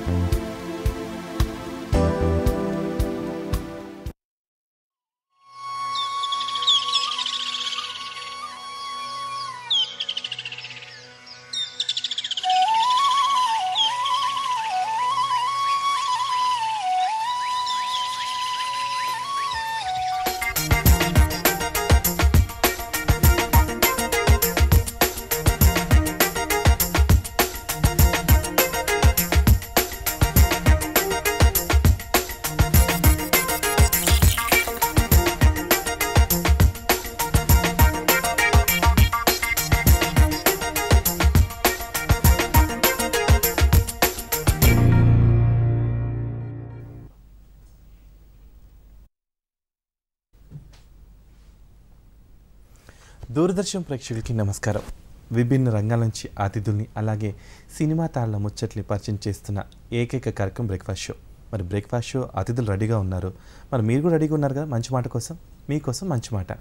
దూరదర్శన్ ప్రేక్షకులకి నమస్కారం విభిన్న రంగాల నుంచి అతిథుల్ని అలాగే సినిమా తాళ్ల ముచ్చట్ని పరిచయం చేస్తున్న ఏకైక కార్యక్రమం బ్రేక్ఫాస్ట్ షో మరి బ్రేక్ఫాస్ట్ షో అతిథులు రెడీగా ఉన్నారు మరి మీరు కూడా రెడీగా ఉన్నారు కదా మంచి మాట కోసం మీకోసం మంచి మాట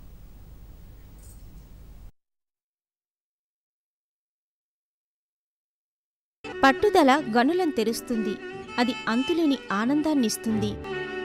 పట్టుదల గనులను తెరుస్తుంది అది అంతులేని ఆనందాన్నిస్తుంది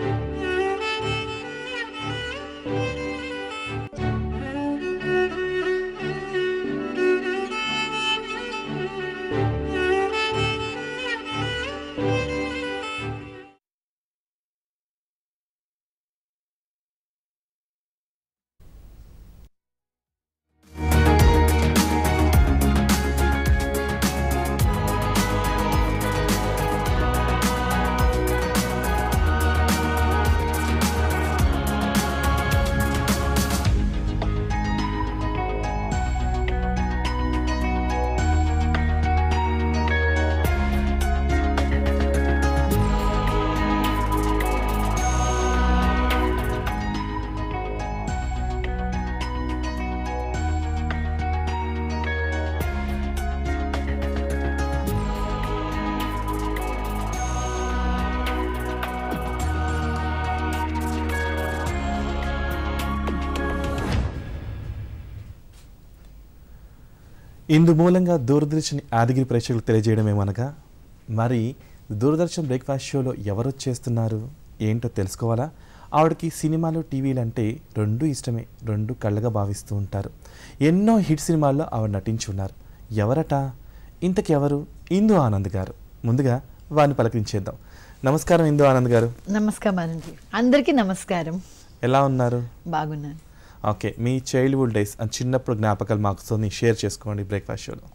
ఇందు మూలంగా దూరదర్శన్ యాదగిరి ప్రేక్షకులు తెలియజేయడం ఏమనగా మరి దూరదర్శన్ బ్రేక్ఫాస్ట్ షోలో ఎవరు చేస్తున్నారు ఏంటో తెలుసుకోవాలా ఆవిడకి సినిమాలు టీవీలు అంటే రెండు ఇష్టమే రెండు కళ్ళగా భావిస్తూ ఉంటారు ఎన్నో హిట్ సినిమాల్లో ఆవిడ నటించి ఉన్నారు ఎవరట ఇంతకెవరు ఇందు ఆనంద్ గారు ముందుగా వారిని పలకరించేద్దాం నమస్కారం ఇందు ఆనంద్ గారు నమస్కారం అండి అందరికీ నమస్కారం ఎలా ఉన్నారు బాగున్నాను ఓకే మీ చైల్డ్హుడ్ డేస్ ఆ చిన్నప్పుడు జ్ఞాపకాలు మాకు షేర్ చేసుకోండి బ్రేక్ఫాస్ట్ షోలో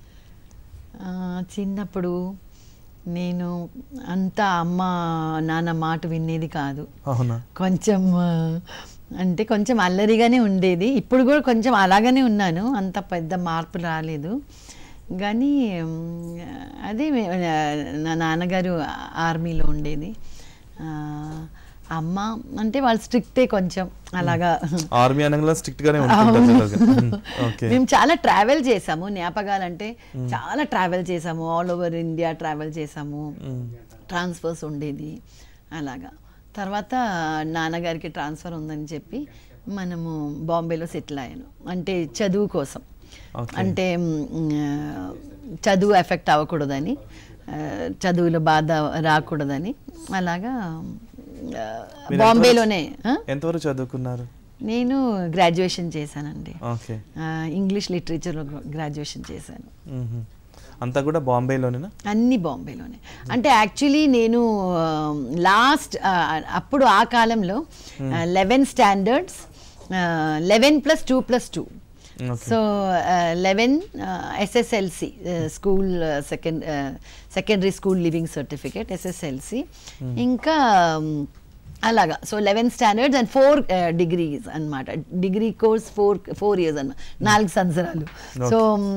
ఆ, చిన్నప్పుడు నేను అంతా అమ్మ నాన్న మాట వినేది కాదు అవునా కొంచెం ఆ, అంటే కొంచెం అల్లరిగానే ఉండేది ఇప్పుడు కూడా కొంచెం అలాగనే ఉన్నాను అంత పెద్ద మార్పు రాలేదు కానీ ఉమ్, అదే మే- నా నాన్నగారు ఆర్మీలో ఉండేది ఆ, అమ్మ అంటే వాళ్ళు స్ట్రిక్టే కొంచెం అలాగా ఆర్మీ అనగా స్ట్రిక్ట్ గానే ఉంటుంటారు జనరల్గా. మ్మ్. ఓకే మేము చాలా ట్రావెల్ చేసాము జ్ఞాపకాలంటే చాలా ట్రావెల్ చేసాము ఆల్ ఓవర్ ఇండియా ట్రావెల్ చేసాము ట్రాన్స్ఫర్స్ ఉండేది అలాగా తర్వాత నాన్నగారికి ట్రాన్స్ఫర్ ఉందని చెప్పి మనము బాంబేలో సెటిల్ అయ్యాను అంటే చదువు కోసం Okay. అంటే మ్, ఆ, చదువు ఎఫెక్ట్ అవ్వకూడదని ఆ, చదువులో బాధ రాకూడదని అలాగా ఆ, మీరు బాంబేలోనే ఆ? ఎంతవరకు చదువుకున్నారు నేను గ్రాడ్యుయేషన్ చేశానండి ఓకే ఆ, ఇంగ్లీష్ లిటరేచర్లో గ్రాడ్యుయేషన్ చేశాను మ్మ్. అంతా కూడా బాంబేలోనేనా అన్ని బాంబేలోనే అంటే యాక్చువల్లీ నేను లాస్ట్ అప్పుడు ఆ కాలంలో eleven standards eleven plus two plus two Okay. So eleven SSLC school second secondary school living certificate SSLC ఇంకా um, అలాగా so eleven standards and four degrees అన్నమాట degree course four four years అన్నమాట నాలుగు సంవత్సరాలు so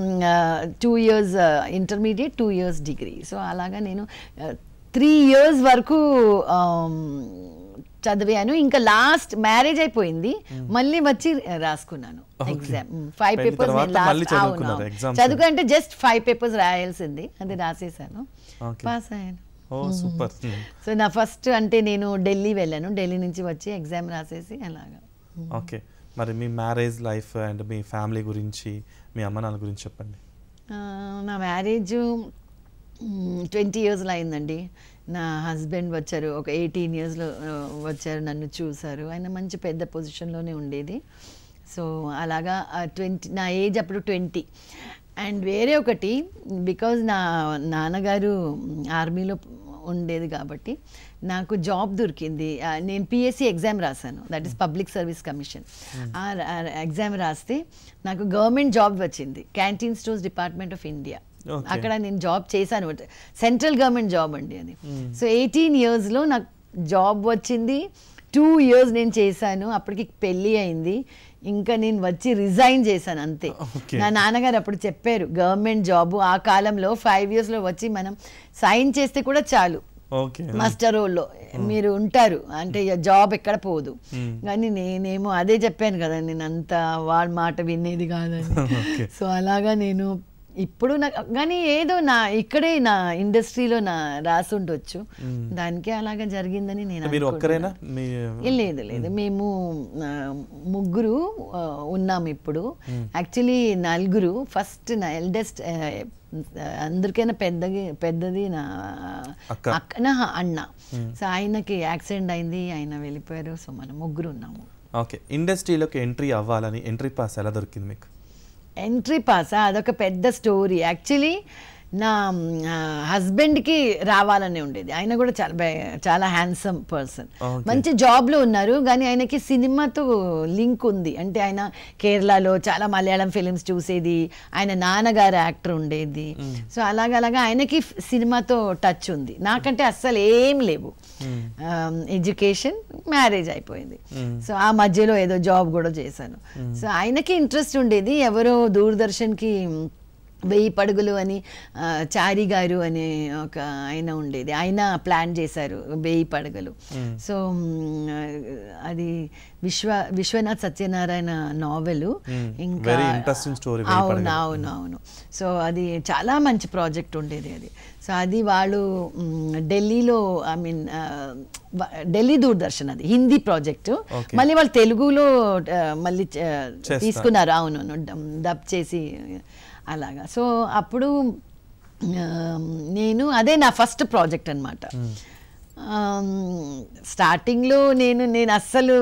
two years intermediate two years degree so అలాగా నేను three years వరకు um, చదివాను ఇంకా లాస్ట్ మ్యారేజ్ అయిపోయింది మళ్ళీ వచ్చి రాసుకున్నాను Okay. ఎగ్జామ్ ఫైవ్ పెళ్లి పేపర్స్ తర్వాత మళ్ళీ చదువుకున్నారు exams. చదువు అంటే జస్ట్ ఫైవ్ పేపర్స్ రాయాల్సింది అది రాసేసాను Okay. పాస్ అయ్యాను ఓ సూపర్ సో నా ఫస్ట్ అంటే నేను ఢిల్లీ వెళ్ళాను ఢిల్లీ నుంచి వచ్చి ఎగ్జామ్ రాసేసి అలాగా ఓకే మరి మీ మ్యారేజ్ లైఫ్ అండ్ మీ ఫ్యామిలీ గురించి మీ అమ్మ నాన్న గురించి చెప్పండి ఆ, నా మ్యారేజ్ ట్వంటీ ఇయర్స్లో అయిందండి నా హస్బెండ్ వచ్చారు ఒక ఎయిటీన్ ఇయర్స్లో వచ్చారు నన్ను చూశారు ఆయన మంచి పెద్ద పొజిషన్లోనే ఉండేది సో అలాగా ట్వంటీ నా ఏజ్ అప్పుడు ట్వంటీ అండ్ వేరే ఒకటి బికాజ్ నా నాన్నగారు ఆర్మీలో ఉండేది కాబట్టి నాకు జాబ్ దొరికింది ఆ, నేను పిఎస్సి ఎగ్జామ్ రాశాను that is public service commission ఆ ఎగ్జామ్ రాస్తే నాకు గవర్నమెంట్ జాబ్ వచ్చింది canteen stores department of India Okay. అక్కడ నేను జాబ్ చేశాను సెంట్రల్ గవర్నమెంట్ జాబ్ అండి అది సో ఎయిటీన్ ఇయర్స్లో నాకు జాబ్ వచ్చింది టూ ఇయర్స్ నేను చేశాను అప్పటికి పెళ్ళి అయింది ఇంకా నేను వచ్చి రిజైన్ చేశాను అంతే Okay. నా నాన్నగారు అప్పుడు చెప్పారు గవర్నమెంట్ జాబ్ ఆ కాలంలో ఫైవ్ ఇయర్స్లో వచ్చి మనం సైన్ చేస్తే కూడా చాలు ఓకే మాస్టర్ రోల్లో మీరు ఉంటారు అంటే ఇక జాబ్ ఎక్కడ పోదు కానీ నేనేమో అదే చెప్పాను కదా నేను అంత వాళ్ళ మాట వినేది కాదని Okay. సో అలాగా నేను ఇప్పుడు నాకు కానీ ఏదో నా ఇక్కడే నా ఇండస్ట్రీలో నా రాసి ఉండొచ్చు దానికే అలాగా జరిగిందని నేను మీరు ఒక్కరేనా మీ ఏ, లేదు లేదు మేము ఆ, ముగ్గురు ఆ, ఉన్నాం ఇప్పుడు యాక్చువల్లీ నలుగురు ఫస్ట్ నా ఎల్డెస్ట్ అందరికైనా పెద్దది పెద్దది నా అక్క. అక్క నా అన్న సో ఆయనకి యాక్సిడెంట్ అయింది ఆయన వెళ్ళిపోయారు సో మనం ముగ్గురు ఉన్నాము ఓకే ఇండస్ట్రీలోకి ఎంట్రీ అవ్వాలని ఎంట్రీ పాస్ ఎలా దొరికింది మీకు ఎంట్రీ పాసా అదొక పెద్ద స్టోరీ యాక్చువల్లీ నా హస్బెండ్కి రావాలని ఉండేది ఆయన కూడా చాలా బే- చాలా హ్యాండ్సమ్ పర్సన్ Okay. మంచి జాబ్లో ఉన్నారు కానీ ఆయనకి సినిమాతో లింక్ ఉంది అంటే ఆయన కేరళలో చాలా మలయాళం ఫిలిమ్స్ చూసేది ఆయన నాన్నగారు యాక్టర్ ఉండేది సో అలాగలాగా ఆయనకి ఫ్- సినిమాతో టచ్ ఉంది నాకంటే అస్సలు ఏం లేవు ఎడ్యుకేషన్ మ్యారేజ్ అయిపోయింది సో ఆ మధ్యలో ఏదో జాబ్ కూడా చేశాను సో ఆయనకి ఇంట్రెస్ట్ ఉండేది ఎవరో దూరదర్శన్కి వెయ్యి పడుగులు అని ఆ, చారి గారు అనే ఒక ఆయన ఉండేది ఆయన ప్లాన్ చేశారు వెయ్యి పడగలు సో మ్, అది విశ్వ విశ్వనాథ్ సత్యనారాయణ నావెల్ ఇంకా Very interesting story, వెయ్యి అవును పడగలు. అవును అవును సో అది చాలా మంచి ప్రాజెక్ట్ ఉండేది అది సో అది వాళ్ళు మ్, ఢిల్లీలో ఐ మీన్ ఢిల్లీ దూరదర్శన్ అది హిందీ ప్రాజెక్టు Okay. మళ్ళీ వాళ్ళు తెలుగులో ఆ, మళ్ళీ ఆ, చేస్తారు. తీసుకున్నారు అవును అవును, డబ్- డబ్ చేసి అలాగా సో అప్పుడు ఆ, నేను అదే నా ఫస్ట్ ప్రాజెక్ట్ అనమాట స్టార్టింగ్లో నేను నేను అస్సలు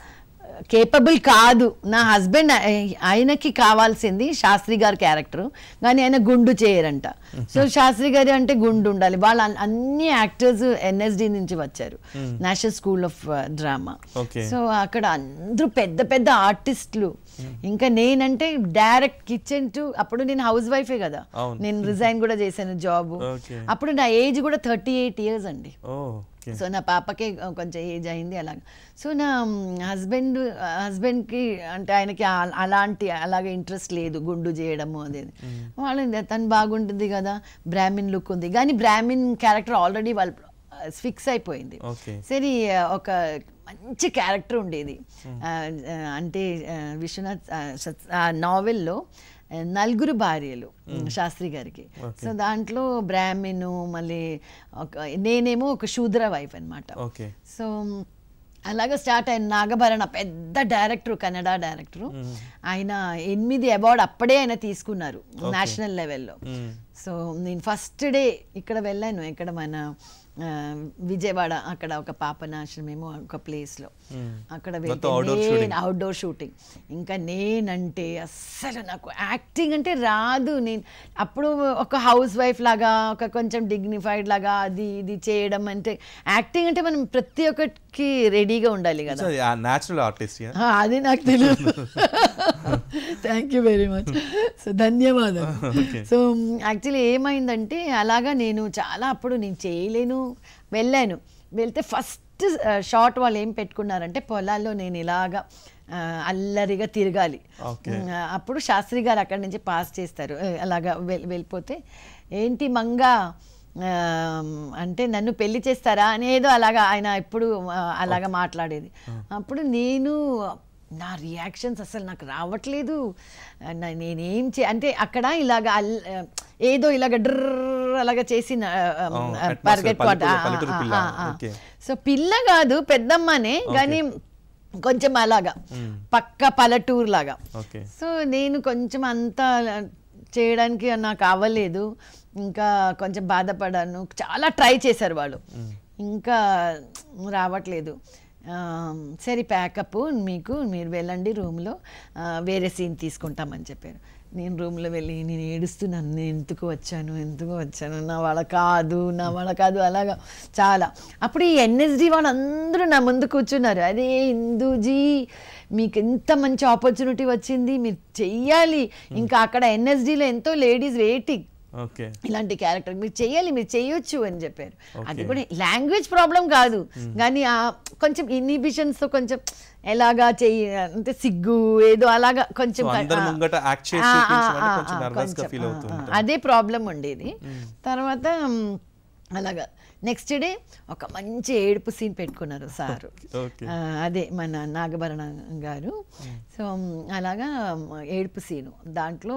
కేపబుల్ కాదు నా హస్బెండ్ ఆయనకి కావాల్సింది శాస్త్రి గారి క్యారెక్టర్ కానీ ఆయన గుండు చేయరంట సో శాస్త్రి గారి అంటే గుండు ఉండాలి వాళ్ళు అన్- అన్ని యాక్టర్స్ ఎన్ఎస్డి నుంచి వచ్చారు national school of drama Okay. So అక్కడ అందరూ పెద్ద పెద్ద ఆర్టిస్టులు ఇంకా నేనంటే డైరెక్ట్ కిచెన్ టు అప్పుడు నేను హౌస్ వైఫే కదా అవును. నేను రిజైన్ కూడా చేశాను జాబ్ Okay. అప్పుడు నా ఏజ్ కూడా థర్టీ ఎయిట్ ఇయర్స్ అండి ఓ ఓకే సో నా పాపకే కొంచెం ఏజ్ అయింది అలాగా సో నా హస్బెండ్ హస్బెండ్కి అంటే ఆయనకి ఆ- అలాంటి అలాగే ఇంట్రెస్ట్ లేదు గుండు చేయడము అది ఇది. వాళ్ళు తను బాగుంటుంది కదా బ్రాహ్మిన్ లుక్ ఉంది కానీ బ్రాహ్మిన్ క్యారెక్టర్ ఆల్రెడీ వాళ్ళు ఫిక్స్ అయిపోయింది ఓకే సరే ఒక మంచి క్యారెక్టర్ ఉండేది ఆ, ఆ, అంటే ఆ, విశ్వనాథ్ ఆ, సత్- ఆ నావెల్లో ఆ, నలుగురు భార్యలు శాస్త్రి గారికి Okay. సో దాంట్లో బ్రాహ్మిను మళ్ళీ ఒక నేనేమో ఒక శూద్ర వైఫ్ అన్నమాట ఓకే సో అలాగా స్టార్ట్ అయిన నాగభరణ పెద్ద డైరెక్టర్ కన్నడ డైరెక్టరు ఆయన ఎనిమిది అవార్డు అప్పుడే ఆయన తీసుకున్నారు నేషనల్ లెవెల్లో సో నేను ఫస్ట్ డే ఇక్కడ వెళ్ళాను ఇక్కడ మన ఆ, విజయవాడ అక్కడ ఒక పాపనాశ్రమేమో ఒక ప్లేస్లో అక్కడ మొత్తం outdoor shooting. వెళ్తే అవుట్డోర్ షూటింగ్ ఇంకా నేనంటే అస్సలు నాకు యాక్టింగ్ అంటే రాదు నేను అప్పుడు ఒక హౌస్ వైఫ్ లాగా ఒక కొంచెం డిగ్నిఫైడ్ లాగా అది ఇది చేయడం అంటే యాక్టింగ్ అంటే మనం ప్రతి ఒక్కరికి రెడీగా ఉండాలి కదా న్యాచురల్ ఆర్టిస్ట్ ఆ, అది నాకు తెలియదు thank you very much so ధన్యవాదాలు Okay. సో యాక్చువల్లీ ఏమైందంటే అలాగా నేను చాలా అప్పుడు నేను చేయలేను వెళ్ళాను వెళ్తే ఫస్ట్ షార్ట్ వాళ్ళు ఏం పెట్టుకున్నారంటే పొలాల్లో నేను ఇలాగా ఆ, అల్లరిగా తిరగాలి Okay. ఉమ్, అప్పుడు శాస్త్రి గారు అక్కడి నుంచి పాస్ చేస్తారు ఏ, అలాగా వెల్- వెళ్ళిపోతే ఏంటి మంగా ఆ, అంటే నన్ను పెళ్లి చేస్తారా అనేదో అలాగా ఆయన ఎప్పుడు ఆ, అలాగా మాట్లాడేది అప్పుడు నేను నా రియాక్షన్స్ అసలు నాకు రావట్లేదు నా- నేనేం చే అంటే అక్కడ ఇలాగ అల్- ఏదో ఇలాగ డ్రర్ అలాగా చేసి నా- ఆ, Oh, ఆ, atmosphere, పరిగెట్టుకోవటం. పల్లెటూరు- ఆ, ఆ, పల్లెటూరు పిల్ల. ఆ, ఆ. Okay. సో పిల్ల కాదు పెద్దమ్మనే కానీ కొంచెం అలాగా పక్క పల్లెటూరు లాగా ఓకే సో నేను కొంచెం అంత చేయడానికి నాకు అవ్వలేదు ఇంకా కొంచెం బాధపడాను చాలా ట్రై చేశారు వాళ్ళు ఇంకా రావట్లేదు ఆ, సరే ప్యాకప్ మీకు మీరు వెళ్ళండి రూమ్లో వేరే సీన్ తీసుకుంటామని చెప్పారు నేను రూమ్లో వెళ్ళి నేను ఏడుస్తున్నాను నేను ఎందుకు వచ్చాను ఎందుకు వచ్చాను నా వాళ్ళ కాదు నా వాళ్ళ కాదు అలాగా చాలా అప్పుడు ఈ ఎన్ఎస్డి వాళ్ళందరూ నా ముందు కూర్చున్నారు అరే హిందూజీ మీకు ఎంత మంచి ఆపర్చునిటీ వచ్చింది మీరు చెయ్యాలి ఇంకా అక్కడ ఎన్ఎస్డిలో ఎంతో లేడీస్ వెయిటింగ్ ఓకే ఇలాంటి క్యారెక్టర్ మీరు చెయ్యాలి మీరు చేయొచ్చు అని చెప్పారు అది కూడా లాంగ్వేజ్ ప్రాబ్లం కాదు కానీ ఆ కొంచెం inhibitions తో కొంచెం ఎలాగా చెయ్యి అంటే సిగ్గు ఏదో అలాగా కొంచెం So, అందరి ఆ, ముంగట act చేసి ఆ, ఆ, చూపించమంటే ఆ, కొంచెం ఆ, nervous గా కొంచెం, feel ఆ, అవుతూ ఆ, ఉంటారు. అదే ప్రాబ్లం ఉండేది తర్వాత మ్, అలాగా నెక్స్ట్ డే ఒక మంచి ఏడుపు సీన్ పెట్టుకున్నారు సారు ఓకే ఆ, అదే మన నాగభరణ గారు సో మ్, అలాగా మ్, ఏడుపు సీను దాంట్లో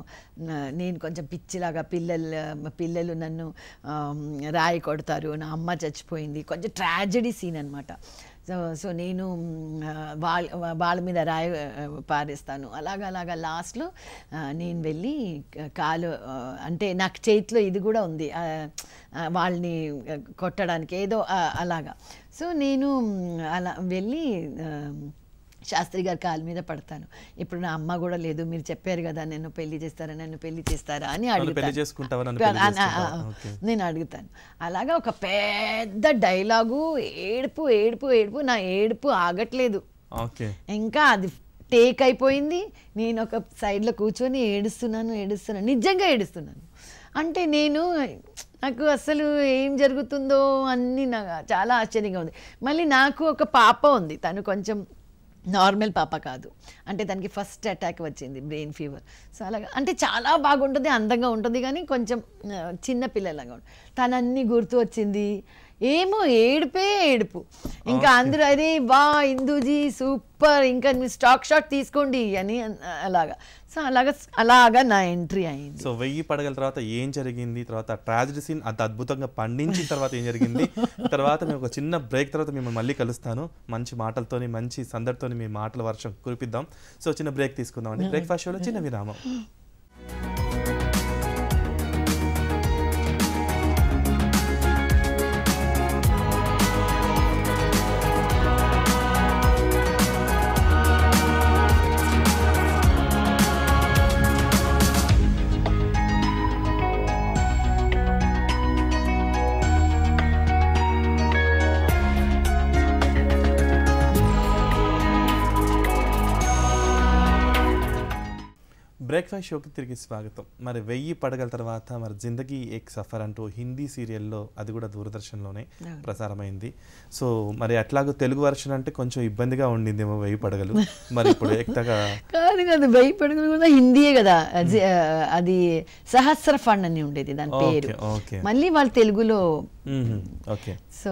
న- నేను కొంచెం పిచ్చిలాగా పిల్లలు పిల్లలు నన్ను ఆమ్, రాయి కొడతారు నా అమ్మ చచ్చిపోయింది కొంచెం ట్రాజడీ సీన్ అనమాట సో సో నేను మ్, ఆ, వాళ్ళ వాళ్ళ మీద రాయి ఆ, పారేస్తాను అలాగా అలాగా లాస్ట్లో నేను వెళ్ళి క- కాలు ఆ, అంటే నాకు చేతిలో ఇది కూడా ఉంది ఆ, ఆ, వాళ్ళని ఆ, కొట్టడానికి ఏదో ఆ, అలాగా సో నేను మ్, అలా వెళ్ళి ఆ, శాస్త్రి గారి కాలు మీద పడతాను ఇప్పుడు నా అమ్మ కూడా లేదు మీరు చెప్పారు కదా నన్ను పెళ్లి చేస్తారా నన్ను పెళ్లి చేస్తారా అని నన్ను అడుగుతాను పెళ్లి చేసుకుంటావా? నన్ను పెళ్లి ఆ, ఆ, ఆ, చేసుకుంటావా? ఆ. ఓకే. నేను అడుగుతాను అలాగా ఒక పెద్ద డైలాగు ఏడుపు ఏడుపు ఏడుపు నా ఏడుపు ఆగట్లేదు ఓకే ఇంకా అది టేక్ అయిపోయింది నేను ఒక సైడ్లో కూర్చొని ఏడుస్తున్నాను ఏడుస్తున్నాను నిజంగా ఏడుస్తున్నాను అంటే నేను నాకు అసలు ఏం జరుగుతుందో అన్నీ నాకు చాలా ఆశ్చర్యంగా ఉంది మళ్ళీ నాకు ఒక పాప ఉంది తను కొంచెం నార్మల్ పాప కాదు అంటే తనకి ఫస్ట్ అటాక్ వచ్చింది బ్రెయిన్ ఫీవర్ సో అలాగా అంటే చాలా బాగుంటుంది అందంగా ఉంటుంది కానీ కొంచెం ఆ, చిన్న పిల్లలాగా ఉంటుంది తనన్నీ గుర్తు వచ్చింది ఏమో ఏడుపే ఏడుపు ఇంకా అందరూ అరే వా ఇందూజీ సూపర్ ఇంకా మీరు స్టాక్ షాట్ తీసుకోండి అని అన్- అలాగా సో అలాగా అలాగా నా ఎంట్రీ అయింది సో వెయ్యి పడగల తర్వాత ఏం జరిగింది తర్వాత ట్రాజడీ సీన్ అంత అద్భుతంగా పండించిన తర్వాత ఏం జరిగింది తర్వాత మేము ఒక చిన్న బ్రేక్ తర్వాత మిమ్మల్ని మళ్ళీ కలుస్తాను మంచి మాటలతోని మంచి సందడితోని మీ మాటల వర్షం కురిపిద్దాం సో చిన్న బ్రేక్ తీసుకుందాం అండి బ్రేక్ఫాస్ట్ షోలో చిన్న విరామం బ్రేక్ఫాస్ట్ షోకి తిరిగి స్వాగతం మరి వెయ్యి పడగల తర్వాత మరి జిందగీ ఎక్ సఫర్ అంటూ హిందీ సీరియల్లో అది కూడా దూరదర్శన్లోనే ప్రసారమైంది సో మరి అట్లాగో తెలుగు వర్షన్ అంటే కొంచెం ఇబ్బందిగా ఉండిందేమో వెయ్యి పడగలు మరి ఇప్పుడు ఎక్తగా కాదు కాదు భయపడుకుని కూడా హిందీయే కదా అది ఆ, అది సహస్ర ఫండ్ అని ఉండేది దాని పేరు ఓకే ఓకే మళ్ళీ వాళ్ళు తెలుగులో ఓకే సో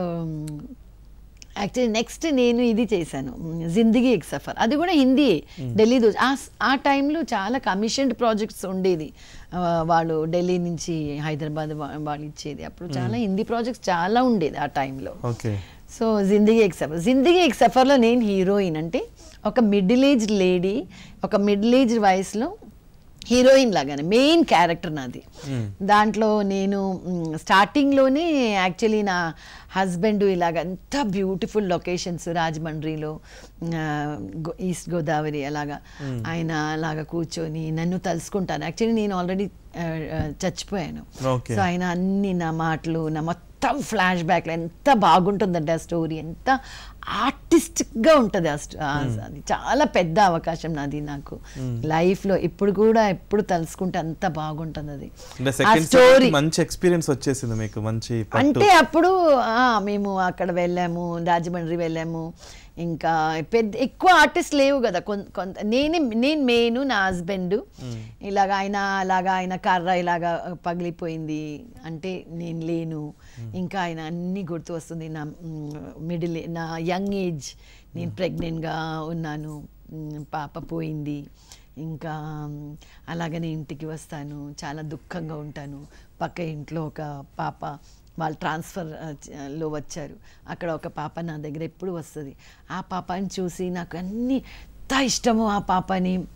యాక్చువల్లీ నెక్స్ట్ నేను ఇది చేశాను మ్, జిందగీ ఎక్ సఫర్ అది కూడా హిందీ ఢిల్లీ దోస్ ఆ స్- ఆ టైంలో చాలా కమిషన్డ్ ప్రాజెక్ట్స్ ఉండేది ఆ, వాళ్ళు ఢిల్లీ నుంచి హైదరాబాద్ వా- వాళ్ళు ఇచ్చేది అప్పుడు చాలా హిందీ ప్రాజెక్ట్స్ చాలా ఉండేది ఆ టైంలో ఓకే సో జిందగీ ఎక్ సఫర్ జిందగీ ఎక్ సఫర్లో నేను హీరోయిన్ అంటే ఒక మిడిల్ ఏజ్ లేడీ ఒక మిడిల్ ఏజ్ వయసులో హీరోయిన్ లాగానే మెయిన్ క్యారెక్టర్ నాది దాంట్లో నేను మ్, స్టార్టింగ్లోనే యాక్చువల్లీ నా హస్బెండ్ ఇలాగ ఎంత బ్యూటిఫుల్ లొకేషన్స్ రాజమండ్రిలో ఆ, గో- ఈస్ట్ గోదావరి అలాగా ఆయన అలాగా కూర్చొని నన్ను తలుసుకుంటాను యాక్చువల్లీ నేను ఆల్రెడీ చచ్చిపోయాను Okay. సో ఆయన అన్ని నా మాటలు నా మొత్తం ఫ్లాష్ బ్యాక్లో ఎంత బాగుంటుందంటే ఆ స్టోరీ ఎంత ఆర్టిస్టిక్గా ఉంటుంది ఆ స్టో- ఆ- అది చాలా పెద్ద అవకాశం నాది నాకు లైఫ్లో ఇప్పుడు కూడా ఎప్పుడు తలుసుకుంటే అంత బాగుంటుంది అది అంటే ఆ సెకండ్ స్టోరీ మంచి ఎక్స్పీరియన్స్ వచ్చేసింది మీకు మంచి పట్టు అంటే అప్పుడు ఆ, మేము అక్కడ వెళ్ళాము రాజమండ్రి వెళ్ళాము ఇంకా పెద్ద ఎక్కువ ఆర్టిస్ట్ లేవు కదా కొన్- కొంత నేనే నేను మెయిన్ నా హస్బెండ్ ఇలాగ ఆయన అలాగా ఆయన కర్ర ఇలాగా పగిలిపోయింది అంటే నేను లేను ఇంకా ఆయన అన్నీ గుర్తు వస్తుంది నా మిడిల్ నా యంగ్ ఏజ్ నేను ప్రెగ్నెంట్గా ఉన్నాను మ్, పాప పోయింది ఇంకా మ్, అలాగనే ఇంటికి వస్తాను చాలా దుఃఖంగా ఉంటాను పక్క ఇంట్లో ఒక పాప వాళ్ళు ట్రాన్స్ఫర్ ఆ, చ- లో వచ్చారు అక్కడ ఒక పాప నా దగ్గర ఎప్పుడు వస్తుంది ఆ పాపని చూసి నాకు అన్ని ఎంత ఇష్టమో ఆ పాపని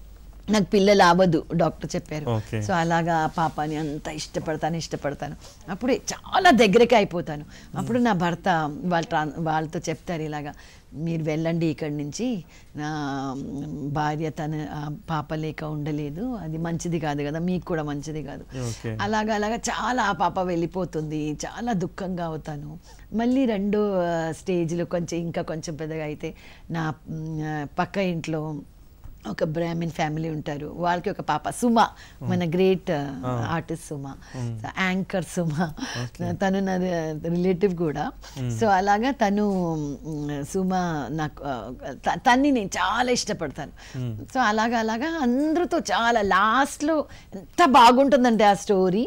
నాకు పిల్లలు అవ్వదు డాక్టర్ చెప్పారు Okay. సో అలాగా ఆ పాపని అంత ఇష్టపడతాను ఇష్టపడతాను అప్పుడే చాలా దగ్గరికి అయిపోతాను అప్పుడు నా భర్త వాళ్ళ ట్రాన్ వాళ్ళతో చెప్తారు ఇలాగా మీరు వెళ్ళండి ఇక్కడి నుంచి నా భార్య తన ఆ, పాప లేక ఉండలేదు అది మంచిది కాదు కదా మీకు కూడా మంచిది కాదు Okay. అలాగా అలాగా చాలా ఆ పాప వెళ్ళిపోతుంది చాలా దుఃఖంగా అవుతాను మళ్ళీ రెండో ఆ, స్టేజ్లో కొంచెం ఇంకా కొంచెం పెద్దగా అయితే నా మ్, ఆ, పక్క ఇంట్లో ఒక బ్రాహ్మిన్ ఫ్యామిలీ ఉంటారు వాళ్ళకి ఒక పాప సుమ మన great artist Suma anchor Suma తను నా రిలేటివ్ కూడా సో అలాగా తను మ్, సుమ నాకు ఆ, త- తన్ని నేను చాలా ఇష్టపడతాను సో అలాగా అలాగా అందరితో చాలా లాస్ట్లో ఎంత బాగుంటుందంటే ఆ స్టోరీ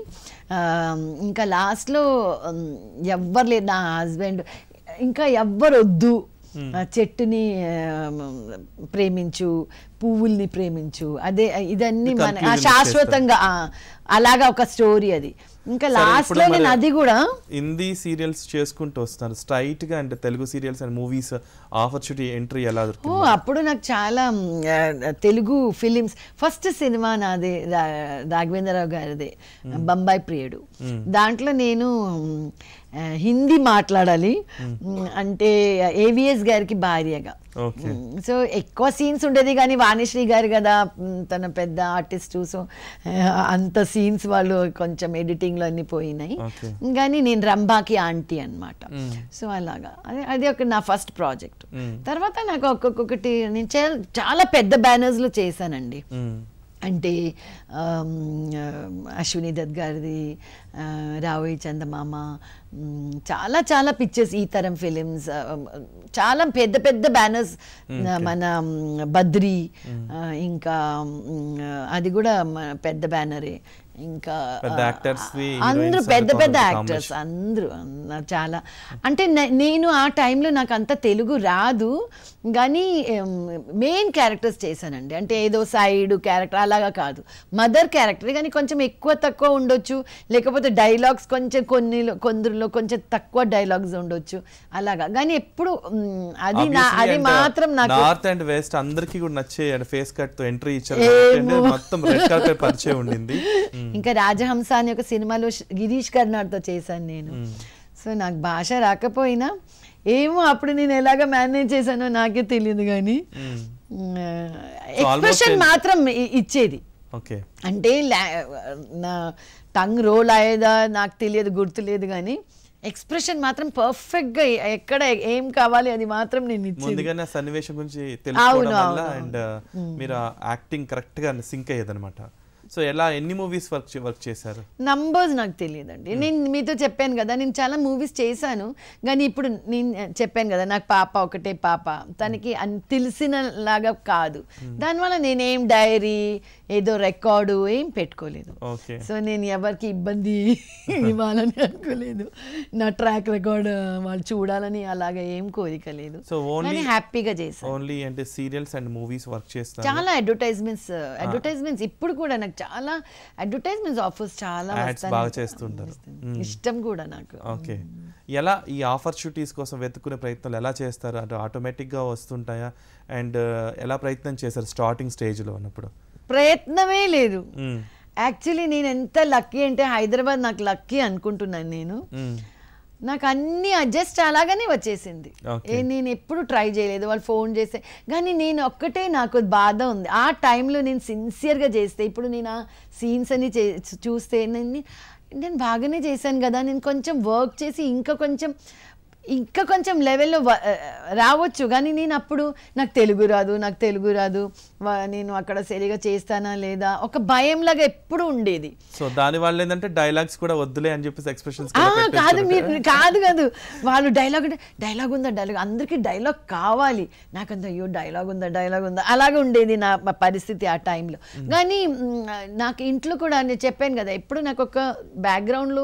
ఇంకా లాస్ట్లో ఎవ్వరు లేరు నా హస్బెండ్ ఇంకా ఎవ్వరు వద్దు ఆ చెట్టుని ఆ, ప్రేమించు పువ్వుల్ని ప్రేమించు అదే ఇదన్నీ మన ఆ, Conclusion శాశ్వతంగా ఆ, అలాగా ఒక స్టోరీ అది ఇంకా సరే, లాస్ట్ ఇప్పుడు లో మరి నేను అది కూడా హిందీ సీరియల్స్ చేసుకుంటూ వస్తున్నారు స్ట్రైట్ గా అంటే Telugu serials and movies opportunity entry ఎలా ఓ దొరికింది అప్పుడు నాకు చాలా మ్, ఆ, తెలుగు ఫిలిమ్స్ ఫస్ట్ సినిమా నాది రా- రాఘవేంద్రరావు గారిది బొంబాయి ప్రియుడు దాంట్లో నేను మ్, ఆ, హిందీ మాట్లాడాలి మ్, అంటే ఏవిఎస్ గారికి భార్యగా ఓకే మ్, సో ఎక్కువ సీన్స్ ఉండేది కానీ వాణిశ్రీ గారు కదా మ్, తన పెద్ద ఆర్టిస్ట్ సో ఆ, అంత సీన్స్ వాళ్ళు కొంచెం ఎడిటింగ్లో అన్ని పోయినాయి Okay. కానీ నేను రంభాకి ఆంటీ అన్నమాట సో అలాగా అది అది ఒక నా ఫస్ట్ ప్రాజెక్ట్ తర్వాత నాకు ఒక్కొక్కటి నేను చా- చాలా పెద్ద బ్యానర్స్లో చేశానండి అంటే ఆమ్, ఆ, అశ్విని దత్ గారిది ఆ, రావోయి చందమామ మ్, చాలా చాలా పిక్చర్స్ ఈ తరం ఫిలిమ్స్ చాలా పెద్ద పెద్ద బ్యానర్స్ మన మ్, బద్రి ఆ, ఇంకా మ్, అది కూడా మ- పెద్ద బ్యానరే ఇంకా పెద్ద ఆ, actors వి, అందరూ heroines పెద్ద అందరూ పెద్ద combination. యాక్టర్స్ అందరూ అన్న- చాలా అంటే నే- నేను ఆ టైంలో నాకు అంత తెలుగు రాదు కానీ మెయిన్ క్యారెక్టర్స్ చేశానండి అంటే ఏదో సైడ్ క్యారెక్టర్ అలాగా కాదు మదర్ క్యారెక్టర్ కానీ కొంచెం ఎక్కువ తక్కువ ఉండొచ్చు లేకపోతే డైలాగ్స్ కొంచెం కొన్ని కొందరిలో కొంచెం తక్కువ డైలాగ్స్ ఉండొచ్చు అలాగా కానీ ఎప్పుడు మ్, అది నా అది మాత్రం నాకు నార్త్ అండ్ వెస్ట్ అందరికి కూడా నచ్చే అండ్ ఫేస్ కట్ తో ఎంట్రీ ఇచ్చారు కాబట్టి అంటే మొత్తం రెడ్ కార్పెట్ పరిచయం ఉండింది ఇంకా రాజహంస అనే ఒక సినిమాలో ష్- గిరీష్ కర్నాడ్తో చేశాను నేను సో నాకు భాష రాకపోయినా ఏమో అప్పుడు నేను ఎలాగ మేనేజ్ చేశానో నాకే తెలియదు కానీ ఎక్స్ప్రెషన్ almost మాత్రం ఇ- ఇచ్చేది ఓకే అంటే లా- నా టంగ్ రోల్ అయ్యేదా నాకు తెలియదు గుర్తులేదు కానీ ఎక్స్ప్రెషన్ మాత్రం పర్ఫెక్ట్గా ఎక్కడ ఏం కావాలి అది మాత్రం నేను ఇచ్చేది ముందుగానే ఆ సన్నివేశం గురించి తెలుసుకోవడం అవును, వల్ల అవును, అండ్ మీరు యాక్టింగ్ కరెక్ట్ గా సింక్ అయ్యేది అనమాట సో ఎలా ఎన్ని మూవీస్ వర్క్ వర్క్ చేశారు నంబర్స్ నాకు తెలియదండి నేను మీతో చెప్పాను కదా నేను చాలా మూవీస్ చేశాను కానీ ఇప్పుడు నేను చెప్పాను కదా నాకు పాప ఒకటే పాప తనకి అన్ తెలిసిన లాగా కాదు దానివల్ల నేనేం డైరీ ఏదో రికార్డు ఏం పెట్టుకోలేదు ఓకే సో నేను ఎవరికి ఇబ్బంది ఇవ్వాలని అనుకోలేదు నా ట్రాక్ రికార్డ్ వాళ్ళు చూడాలని అలాగా ఏం కోరిక లేదు సో ఓన్లీ కానీ హ్యాపీగా చేశాను ఓన్లీ అంటే సీరియల్స్ అండ్ మూవీస్ వర్క్ చేస్తారు చాలా అడ్వర్టైజ్మెంట్స్ అడ్వర్టైజ్మెంట్స్ ఇప్పుడు కూడా నాకు చాలా అడ్వర్టైజ్మెంట్స్ ఆఫర్స్ చాలా Ads వస్తాయి. బాగా చేస్తుంటారు. వస్తాయి. ఇష్టం కూడా నాకు ఓకే ఎలా ఈ ఆపర్చునిటీస్ కోసం వెతుక్కునే ప్రయత్నాలు ఎలా చేస్తారు అంటే ఆటోమేటిక్గా వస్తుంటాయా అండ్ ఎలా ప్రయత్నం చేశారు స్టార్టింగ్ స్టేజ్లో ఉన్నప్పుడు ప్రయత్నమే లేదు మ్మ్. యాక్చువల్లీ నేను ఎంత లక్కీ అంటే హైదరాబాద్ నాకు లక్కీ అనుకుంటున్నాను నేను మ్మ్. నాకు అన్ని అడ్జస్ట్ అలాగనే వచ్చేసింది Okay. ఏ నేను ఎప్పుడు ట్రై చేయలేదు వాళ్ళు ఫోన్ చేస్తే కానీ నేను ఒక్కటే నాకు బాధ ఉంది ఆ టైంలో నేను సిన్సియర్గా చేస్తే ఇప్పుడు నేను ఆ సీన్స్ అని చే చూస్తే నేను నేను బాగానే చేశాను కదా నేను కొంచెం వర్క్ చేసి ఇంకా కొంచెం ఇంకా కొంచెం లెవెల్లో వ- రావచ్చు కానీ నేను అప్పుడు నాకు తెలుగు రాదు నాకు తెలుగు రాదు వ- నేను అక్కడ సరిగా చేస్తానా లేదా ఒక భయంలాగా ఎప్పుడు ఉండేది సో దాని వల్ల ఏంటంటే డైలాగ్స్ కూడా వద్దులే అని చెప్పేసి ఎక్స్ప్రెషన్స్ ఆ, కాదు మీరు కాదు కాదు వాళ్ళు డైలాగ్ అంటే డైలాగ్ ఉందా డైలాగ్ అందరికీ డైలాగ్ కావాలి నాకంత అయ్యో డైలాగ్ ఉందా డైలాగ్ ఉందా అలాగే ఉండేది నా ప- పరిస్థితి ఆ టైంలో కానీ మ్, నాకు ఇంట్లో కూడా నేను చెప్పాను కదా ఎప్పుడు నాకు ఒక బ్యాక్గ్రౌండ్లో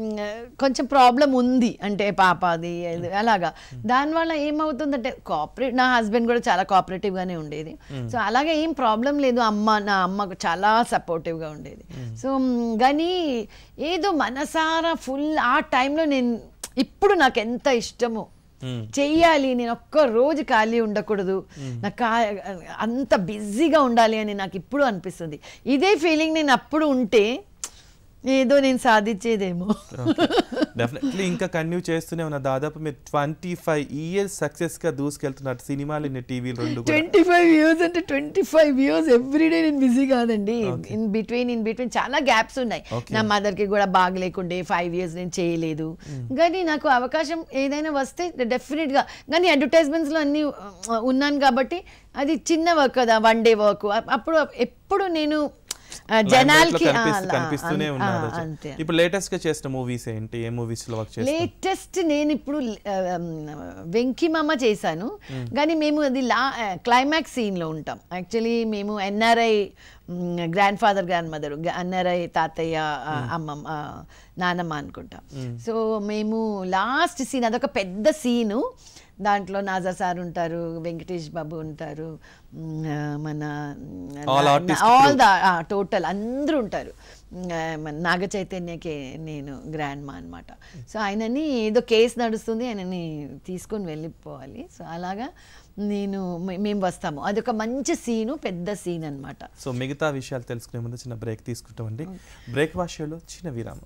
కొంచెం ప్రాబ్లం ఉంది అంటే పాప అది ఇది అలాగా దానివల్ల ఏమవుతుందంటే కోఆపరేట్ నా హస్బెండ్ కూడా చాలా కోఆపరేటివ్గానే ఉండేది సో అలాగే ఏం ప్రాబ్లం లేదు అమ్మ నా అమ్మకు చాలా సపోర్టివ్గా ఉండేది సో మ్, కానీ ఏదో మనసారా ఫుల్ ఆ టైంలో నేను ఇప్పుడు నాకు ఎంత ఇష్టమో చెయ్యాలి నేను ఒక్క రోజు ఖాళీ ఉండకూడదు నాకు కా- అంత బిజీగా ఉండాలి అని నాకు ఇప్పుడు అనిపిస్తుంది ఇదే ఫీలింగ్ నేను అప్పుడు ఉంటే ఏదో నేను సాధించేదేమో డెఫినెట్లీ ఇంకా కంటిన్యూ చేస్తూనే ఉన్నా దాదాపు మీరు ట్వంటీ ఫైవ్ ఇయర్స్ సక్సెస్ గా దూసుకెళ్తున్నారు సినిమాలు ఇన్ని టీవీలు రెండు కూడా ట్వంటీ ఫైవ్ ఇయర్స్ అంటే ట్వంటీ ఫైవ్ ఇయర్స్ ఎవ్రీడే నేను బిజీ కాదండి ఇన్ బిట్వీన్ ఇన్ బిట్వీన్ చాలా గ్యాప్స్ ఉన్నాయి Okay. నా మదర్కి కూడా బాగలేకుండే ఫైవ్ ఇయర్స్ నేను చేయలేదు కానీ నాకు అవకాశం ఏదైనా వస్తే డెఫినెట్గా కానీ అడ్వర్టైజ్మెంట్స్లో అన్నీ uh, ఉన్నాను కాబట్టి అది చిన్న వర్క్ కదా వన్ డే వర్క్ అప్పుడు ఎప్పుడు నేను uh, Limelight లో జనాలకి ఆ, కనిపిస్తూ- ఆ, కనిపిస్తూనే ఆ, ఉన్నారు అంతే ఇప్పుడు లేటెస్ట్ గా చేసిన మూవీస్ ఏంటి ఏ మూవీస్ లో వర్క్ చేస్తారు లేటెస్ట్ నేను ఇప్పుడు వెంకీ మామ చేశాను కానీ మేము అది లా క్లైమాక్స్ సీన్లో ఉంటాం యాక్చువల్లీ మేము NRI grandfather grandmother NRI తాతయ్య ఆ, అమ్మమ్మ ఆ, నానమ్మ అనుకుంటాం సో మేము లాస్ట్ సీన్ అదొక పెద్ద సీను దాంట్లో నాజర్ సార్ ఉంటారు వెంకటేష్ బాబు ఉంటారు మ్, ఆ, మన All artist all the total అందరూ ఉంటారు ఆ, మన నాగ చైతన్యకే నేను గ్రాండ్ మా అనమాట సో ఆయనని ఏదో కేసు నడుస్తుంది ఆయనని తీసుకొని వెళ్ళిపోవాలి సో అలాగా నేను మే- మేము వస్తాము అదొక మంచి సీను పెద్ద సీన్ అన్నమాట సో మిగతా విషయాలు తెలుసుకునే ముందు చిన్న బ్రేక్ తీసుకుంటామండి బ్రేక్ భాషలో చిన్న విరామం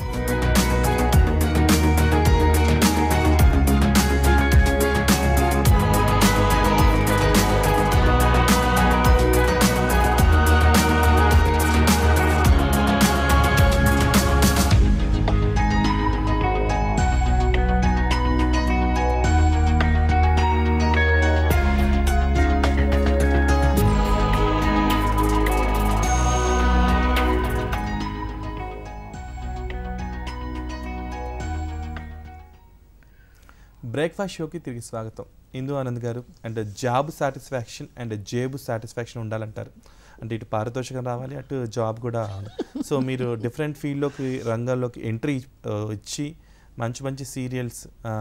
బ్రేక్ఫాస్ట్ షోకి తిరిగి స్వాగతం ఇందు ఆనంద్ గారు అండ్ జాబ్ సాటిస్ఫాక్షన్ అండ్ జేబు సాటిస్ఫాక్షన్ ఉండాలంటారు అంటే ఇటు పారితోషికం రావాలి అటు జాబ్ కూడా రావాలి సో మీరు డిఫరెంట్ ఫీల్డ్లోకి రంగాల్లోకి ఎంట్రీ ఇచ్చి మంచి మంచి సీరియల్స్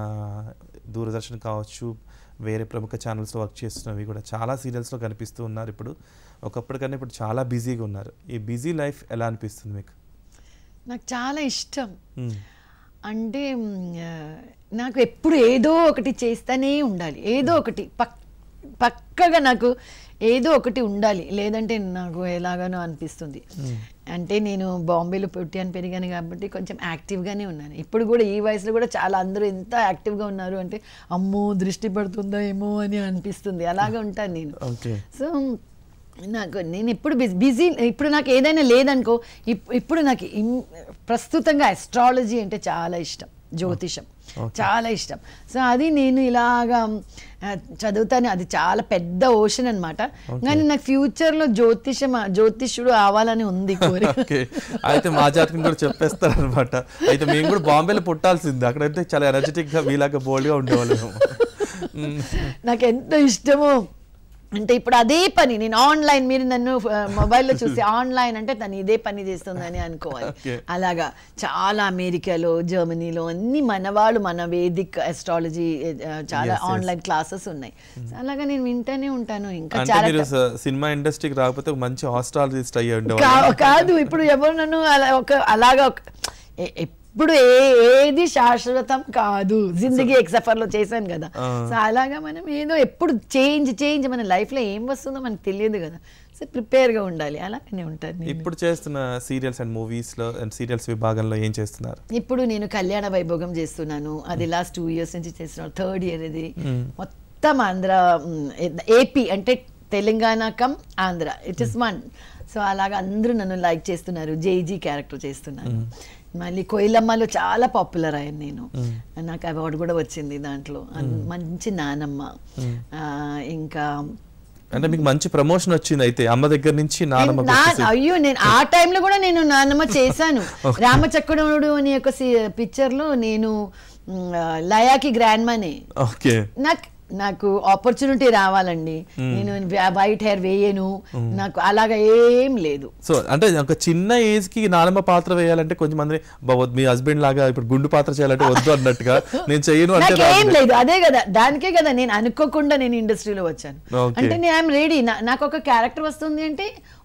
దూరదర్శన్ కావచ్చు వేరే ప్రముఖ ఛానల్స్లో వర్క్ చేస్తున్నవి కూడా చాలా సీరియల్స్లో కనిపిస్తూ ఉన్నారు ఇప్పుడు ఒకప్పుడు కన్నా ఇప్పుడు చాలా బిజీగా ఉన్నారు ఈ బిజీ లైఫ్ ఎలా అనిపిస్తుంది మీకు నాకు చాలా ఇష్టం మ్మ్. అంటే మ్, ఆ, నాకు ఎప్పుడు ఏదో ఒకటి చేస్తూనే ఉండాలి ఏదో ఒకటి పక్ పక్కగా నాకు ఏదో ఒకటి ఉండాలి లేదంటే నాకు ఎలాగానో అనిపిస్తుంది అంటే నేను బాంబేలో పుట్టాను పెరిగాను కాబట్టి కొంచెం యాక్టివ్గానే ఉన్నాను ఇప్పుడు కూడా ఈ వయసులో కూడా చాలా అందరూ ఎంత యాక్టివ్గా ఉన్నారు అంటే అమ్మో దృష్టి పడుతుందా ఏమో అని అనిపిస్తుంది అలాగే ఉంటాను నేను ఓకే సో నాకు నేను ఎప్పుడు బిజీ ఇప్పుడు నాకు ఏదైనా లేదనుకో ఇప్- ఇప్పుడు నాకు ఇం- ప్రస్తుతంగా అస్ట్రాలజీ అంటే చాలా ఇష్టం జ్యోతిషం చాలా ఇష్టం సో అది నేను ఇలాగా ఆ, చదువుతాను అది చాలా పెద్ద ఓషన్ అన్నమాట కానీ నాకు ఫ్యూచర్లో జ్యోతిషం జ్యోతిష్యుడు అవ్వాలని ఉంది కోరిక ఓకే అయితే మా జాతకం కూడా చెప్పేస్తారు అనమాట అయితే మేము కూడా బాంబేలో పుట్టాల్సింది అక్కడైతే చాలా ఎనర్జెటిక్ గా మీలాగా బోల్డ్ గా ఉండేవాళ్ళం మ్మ్. నాకు ఎంత ఇష్టమో అంటే ఇప్పుడు అదే పని నేను ఆన్లైన్ మీరు నన్ను ఆ, మొబైల్లో చూసి ఆన్లైన్ అంటే తను ఇదే పని చేస్తుందని అనుకోవాలి Okay. అలాగా చాలా అమెరికాలో జర్మనీలో అన్ని మనవాళ్ళు మన వేదిక్ అస్ట్రాలజీ చాలా Yes, yes. ఆన్లైన్ క్లాసెస్ ఉన్నాయి So అలాగా నేను వింటానే ఉంటాను ఇంకా అంటే చాలా మీరు స- సినిమా ఇండస్ట్రీకి రాకపోతే ఒక మంచి హాస్టాలజిస్ట్ అయ్యి కా- ఉండేవాళ్ళు కాదు ఇప్పుడు ఎవరు నన్ను అలా ఒక అలాగా ఒక ఎ- ఎప్పుడు ఏ ఏది శాశ్వతం కాదు జిందగీ ఎక్ సఫర్లో చేశాను కదా ఆ. సో అలాగా మనం ఏదో ఎప్పుడు చేంజ్ చేంజ్ మన లైఫ్లో ఏం వస్తుందో మనకు తెలియదు కదా సో ప్రిపేర్గా ఉండాలి అలాగనే ఉంటాను నేను. ఇప్పుడు చేస్తున్న సీరియల్స్ అండ్ మూవీస్ లో అండ్ సీరియల్స్ విభాగంలో ఏం చేస్తున్నారు ఇప్పుడు నేను కళ్యాణ వైభోగం చేస్తున్నాను అది లాస్ట్ టూ ఇయర్స్ నుంచి చేస్తున్నాను థర్డ్ ఇయర్ ఇది మొత్తం ఆంధ్ర ఏపీ అంటే Telangana come Andhra it is one so అలాగా అందరూ నన్ను లైక్ చేస్తున్నారు జేజీ క్యారెక్టర్ చేస్తున్నాను మళ్ళీ కోయిలమ్మలో చాలా పాపులర్ అయ్యాను నేను నాకు అవార్డు కూడా వచ్చింది దాంట్లో అన్- మంచి నానమ్మ ఆ, ఇంకా అంటే మీకు మంచి ప్రమోషన్ వచ్చింది అయితే అమ్మ దగ్గర నుంచి నానమ్మ నా- అయ్యో నేను ఆ టైంలో కూడా నేను నాన్నమ్మ చేశాను రామచక్రుడు అనే ఒక పిక్చర్ లో నేను మ్, లయాకి గ్రాండ్ మానే ఓకే నాకు నాకు ఆపర్చునిటీ రావాలండి నేను వైట్ హెయిర్ వేయను నాకు అలాగా ఏం లేదు సో అంటే ఒక చిన్న ఏజ్ కి నానమ్మ పాత్ర వేయాలంటే కొంచెం మంది "బా, వద్దు, మీ హస్బెండ్ లాగా ఇప్పుడు గుండు పాత్ర చేయాలంటే వద్దు అన్నట్టుగా నేను చెయ్యను అంటే నాకు ఏం రాదు. లేదు అదే కదా దానికే కదా నేను అనుకోకుండా నేను ఇండస్ట్రీలో వచ్చాను Okay. అంటే నేను ఐఎమ్ రెడీ నాకు ఒక క్యారెక్టర్ వస్తుంది అంటే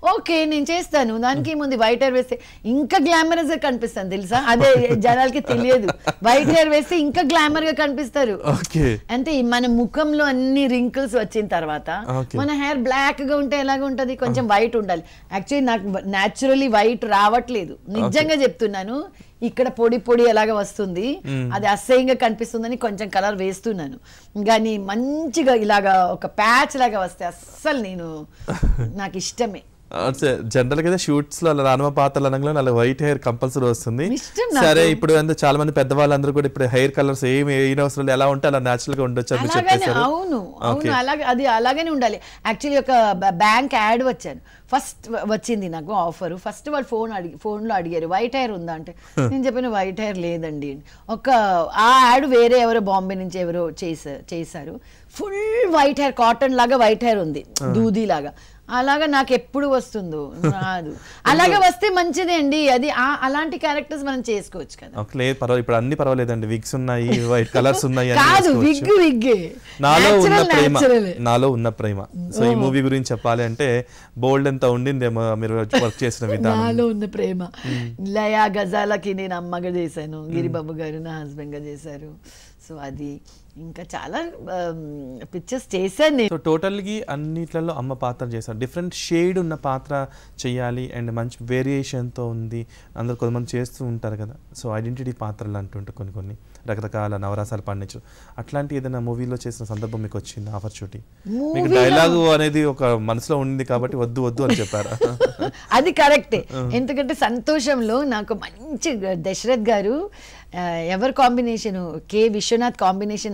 ఓకే నేను చేస్తాను దానికి ఏముంది వైట్ హెయిర్ వేస్తే ఇంకా గ్లామరస్ గా కనిపిస్తాను తెలుసా అదే జనాలకి తెలియదు వైట్ హెయిర్ వేస్తే ఇంకా గ్లామర్ గా కనిపిస్తారు ఓకే అంటే ఈ మన ముఖంలో అన్ని రింకిల్స్ వచ్చిన తర్వాత Okay. మన హెయిర్ బ్లాక్ గా ఉంటే ఎలాగ ఉంటది కొంచెం వైట్ ఉండాలి యాక్చువల్లీ నాకు న్యాచురలీ వైట్ రావట్లేదు నిజంగా చెప్తున్నాను ఇక్కడ పొడి పొడి ఎలాగ వస్తుంది అది అసహ్యంగా కనిపిస్తుందని కొంచెం కలర్ వేస్తున్నాను కానీ మంచిగా ఇలాగా ఒక ప్యాచ్ లాగా వస్తే అస్సలు నేను నాకు ఇష్టమే జనరల్ గా అయితే షూట్స్ లో అలా రానువ పాత్రలు అనగా అలా వైట్ హెయిర్ కంపల్సరీ వస్తుంది ఇష్టం నాకు. సరే ఇప్పుడు అంటే చాలా మంది పెద్దవాళ్ళందరూ కూడా ఇప్పుడు హెయిర్ కలర్స్ ఏమి ఏం అవసరం లేదు ఎలా ఉంటే అలా నేచురల్ గా ఉండొచ్చు అని అలాగనే చెప్పేశారు అవును అవును Okay. అలాగే అది అలాగనే ఉండాలి యాక్చువల్లీ ఒక బ్యాంక్ యాడ్ వచ్చాను ఫస్ట్ వచ్చింది నాకు ఆఫర్ ఫస్ట్ వాళ్ళు ఫోన్ అడిగి ఫోన్లో అడిగారు వైట్ హెయిర్ ఉందా అంటే నేను చెప్పిన వైట్ హెయిర్ లేదండి ఒక ఆ యాడ్ వేరే ఎవరో బాంబే నుంచి ఎవరో చేశారు చేశారు ఫుల్ వైట్ హెయిర్ కాటన్ లాగా వైట్ హెయిర్ ఉంది దూది లాగా అలాగా నాకు ఎప్పుడు వస్తుందో రాదు అలాగే వస్తే మంచిదే అండి అది ఆ- అలాంటి క్యారెక్టర్స్ మనం చేసుకోవచ్చు కదా ఓకే లేదు పర్వాలేదు ఇప్పుడు అన్ని పర్వాలేదండి విగ్స్ ఉన్నాయి వైట్ కలర్స్ ఉన్నాయి అన్ని కాదు వేసుకోవచ్చు. విగ్ విగ్ నాలో ఉన్న Natural, ప్రేమ natural. నాలో ఉన్న ప్రేమ సో ఈ మూవీ గురించి చెప్పాలి అంటే బోల్డ్ ఎంత ఉండిందేమో మీరు వర్క్ చేసిన విధానం నాలో ఉన్న ప్రేమ లయా గజాలకి నేను అమ్మగా చేశాను గిరిబాబు గారు నా హస్బెండ్ గా చేశారు సో అది ఇంకా చాలా పిక్చర్స్ చేశాను నేను సో టోటల్గా అన్నిట్లలో అమ్మ పాత్ర చేశారు డిఫరెంట్ షేడ్ ఉన్న పాత్ర చేయాలి అండ్ మంచి వేరియేషన్తో ఉంది అందరు కొంతమంది చేస్తూ ఉంటారు కదా సో ఐడెంటిటీ పాత్రలు అంటుంటారు కొన్ని కొన్ని రకరకాల నవరాసాలు పండించు అట్లాంటి ఏదైనా మూవీలో చేసిన సందర్భం మీకు వచ్చింది ఆపర్చునిటీ మీకు Movie లో- డైలాగు అనేది ఒక మనసులో ఉంది కాబట్టి వద్దు వద్దు అని చెప్పారా అది కరెక్టే ఎందుకంటే సంతోషంలో నాకు మంచి దశరథ్ గారు ఆ, ఎవరి కాంబినేషన్ కె విశ్వనాథ్ కాంబినేషన్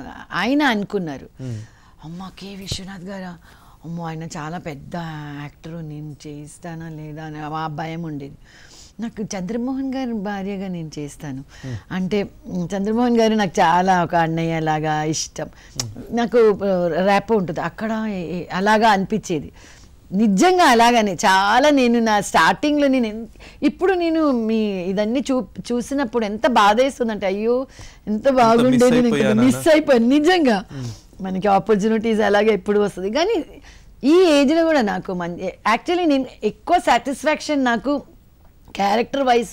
ఆయన అనుకున్నారు అమ్మ కె విశ్వనాథ్ గారా అమ్మో ఆయన చాలా పెద్ద యాక్టర్ నేను చేస్తానా లేదా అని ఆ భయం ఉండేది నాకు చంద్రమోహన్ గారి భార్యగా నేను చేస్తాను అంటే మ్, చంద్రమోహన్ గారు నాకు చాలా ఒక అన్నయ్య లాగా ఇష్టం నాకు ర్యాప్ ఉంటుంది అక్కడ ఏ- ఏ- అలాగా అనిపించేది నిజంగా అలాగనే చాలా నేను నా స్టార్టింగ్లో నేను ఎన్- ఇప్పుడు నేను మీ ఇదన్నీ చూ చూసినప్పుడు ఎంత బాధ వేస్తుందంటే అయ్యో ఎంత బాగుండేది అయిపోయానా? మిస్ అయిపోయాను నిజంగా మనకి ఆపర్చునిటీస్ అలాగే ఎప్పుడు వస్తుంది కానీ ఈ ఏజ్లో కూడా నాకు మంచి యాక్చువల్లీ నేను ఎక్కువ సాటిస్ఫాక్షన్ నాకు క్యారెక్టర్ వైస్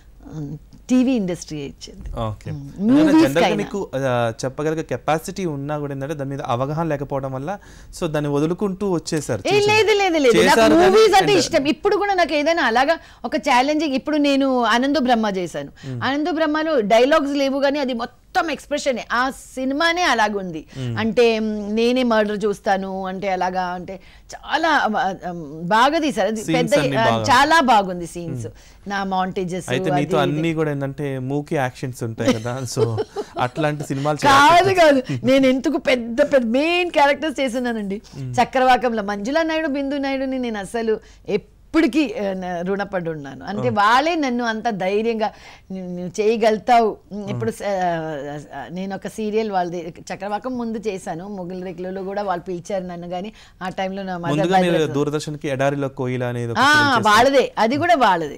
టీవీ ఇండస్ట్రీ ఇచ్చింది ఓకే Movies జనరల్గా కైనా. మీకు ఆ, చెప్పగలిగే కెపాసిటీ ఉన్నా కూడా ఏంటంటే దాని మీద అవగాహన లేకపోవడం వల్ల సో దాన్ని వదులుకుంటూ వచ్చేసారు ఏ చేశారు. లేదు లేదు లేదు నాకు చేశారు కానీ మూవీస్ అంటే and- ఇష్టం ఇప్పుడు కూడా నాకు ఏదైనా అలాగా ఒక ఛాలెంజింగ్ ఇప్పుడు నేను ఆనంద బ్రహ్మ చేశాను ఆనంద బ్రహ్మలో డైలాగ్స్ లేవు కానీ అది మొత్తం ఎక్స్ప్రెషన్ ఆ సినిమానే అలాగుంది అంటే మ్, నేనే మర్డర్ చూస్తాను అంటే అలాగా అంటే చాలా ఆ, ఆ, బాగా తీసారు అది Scenes పెద్ద అన్ని ఆ, బాగా. చాలా బాగుంది సీన్స్ నా మాంటేజెస్ అయితే మీతో అన్ని కూడా ఏంటంటే మూకీ యాక్షన్స్ ఉంటాయి కదా సో అట్లాంటి సినిమాలు కాదు చేయాలి. కాదు నేను ఎందుకు పెద్ద పెద్ద మెయిన్ క్యారెక్టర్స్ చేస్తున్నానండి చక్రవాకంలో మంజులా నాయుడు బిందు నాయుడుని నేను అసలు ఎప్పటికీ ఆ, న- రుణపడి ఉన్నాను అంటే వాళ్ళే నన్ను అంత ధైర్యంగా "నువ్వు- నువ్వు చేయగలుగుతావు ఇప్పుడు స- ఆ, నేను ఒక సీరియల్ వాళ్ళది చక్రవాకం ముందు చేశాను మొగుల రేకులలో కూడా వాళ్ళు పిలిచారు నన్ను కానీ ఆ టైంలో నా మదర్ ముందుగా మీరు దూరదర్శన్ కి ఎడారిలో కోయిల అనేది ఒక ఆ, film చేశారు. వాళ్ళదే అది కూడా వాళ్ళదే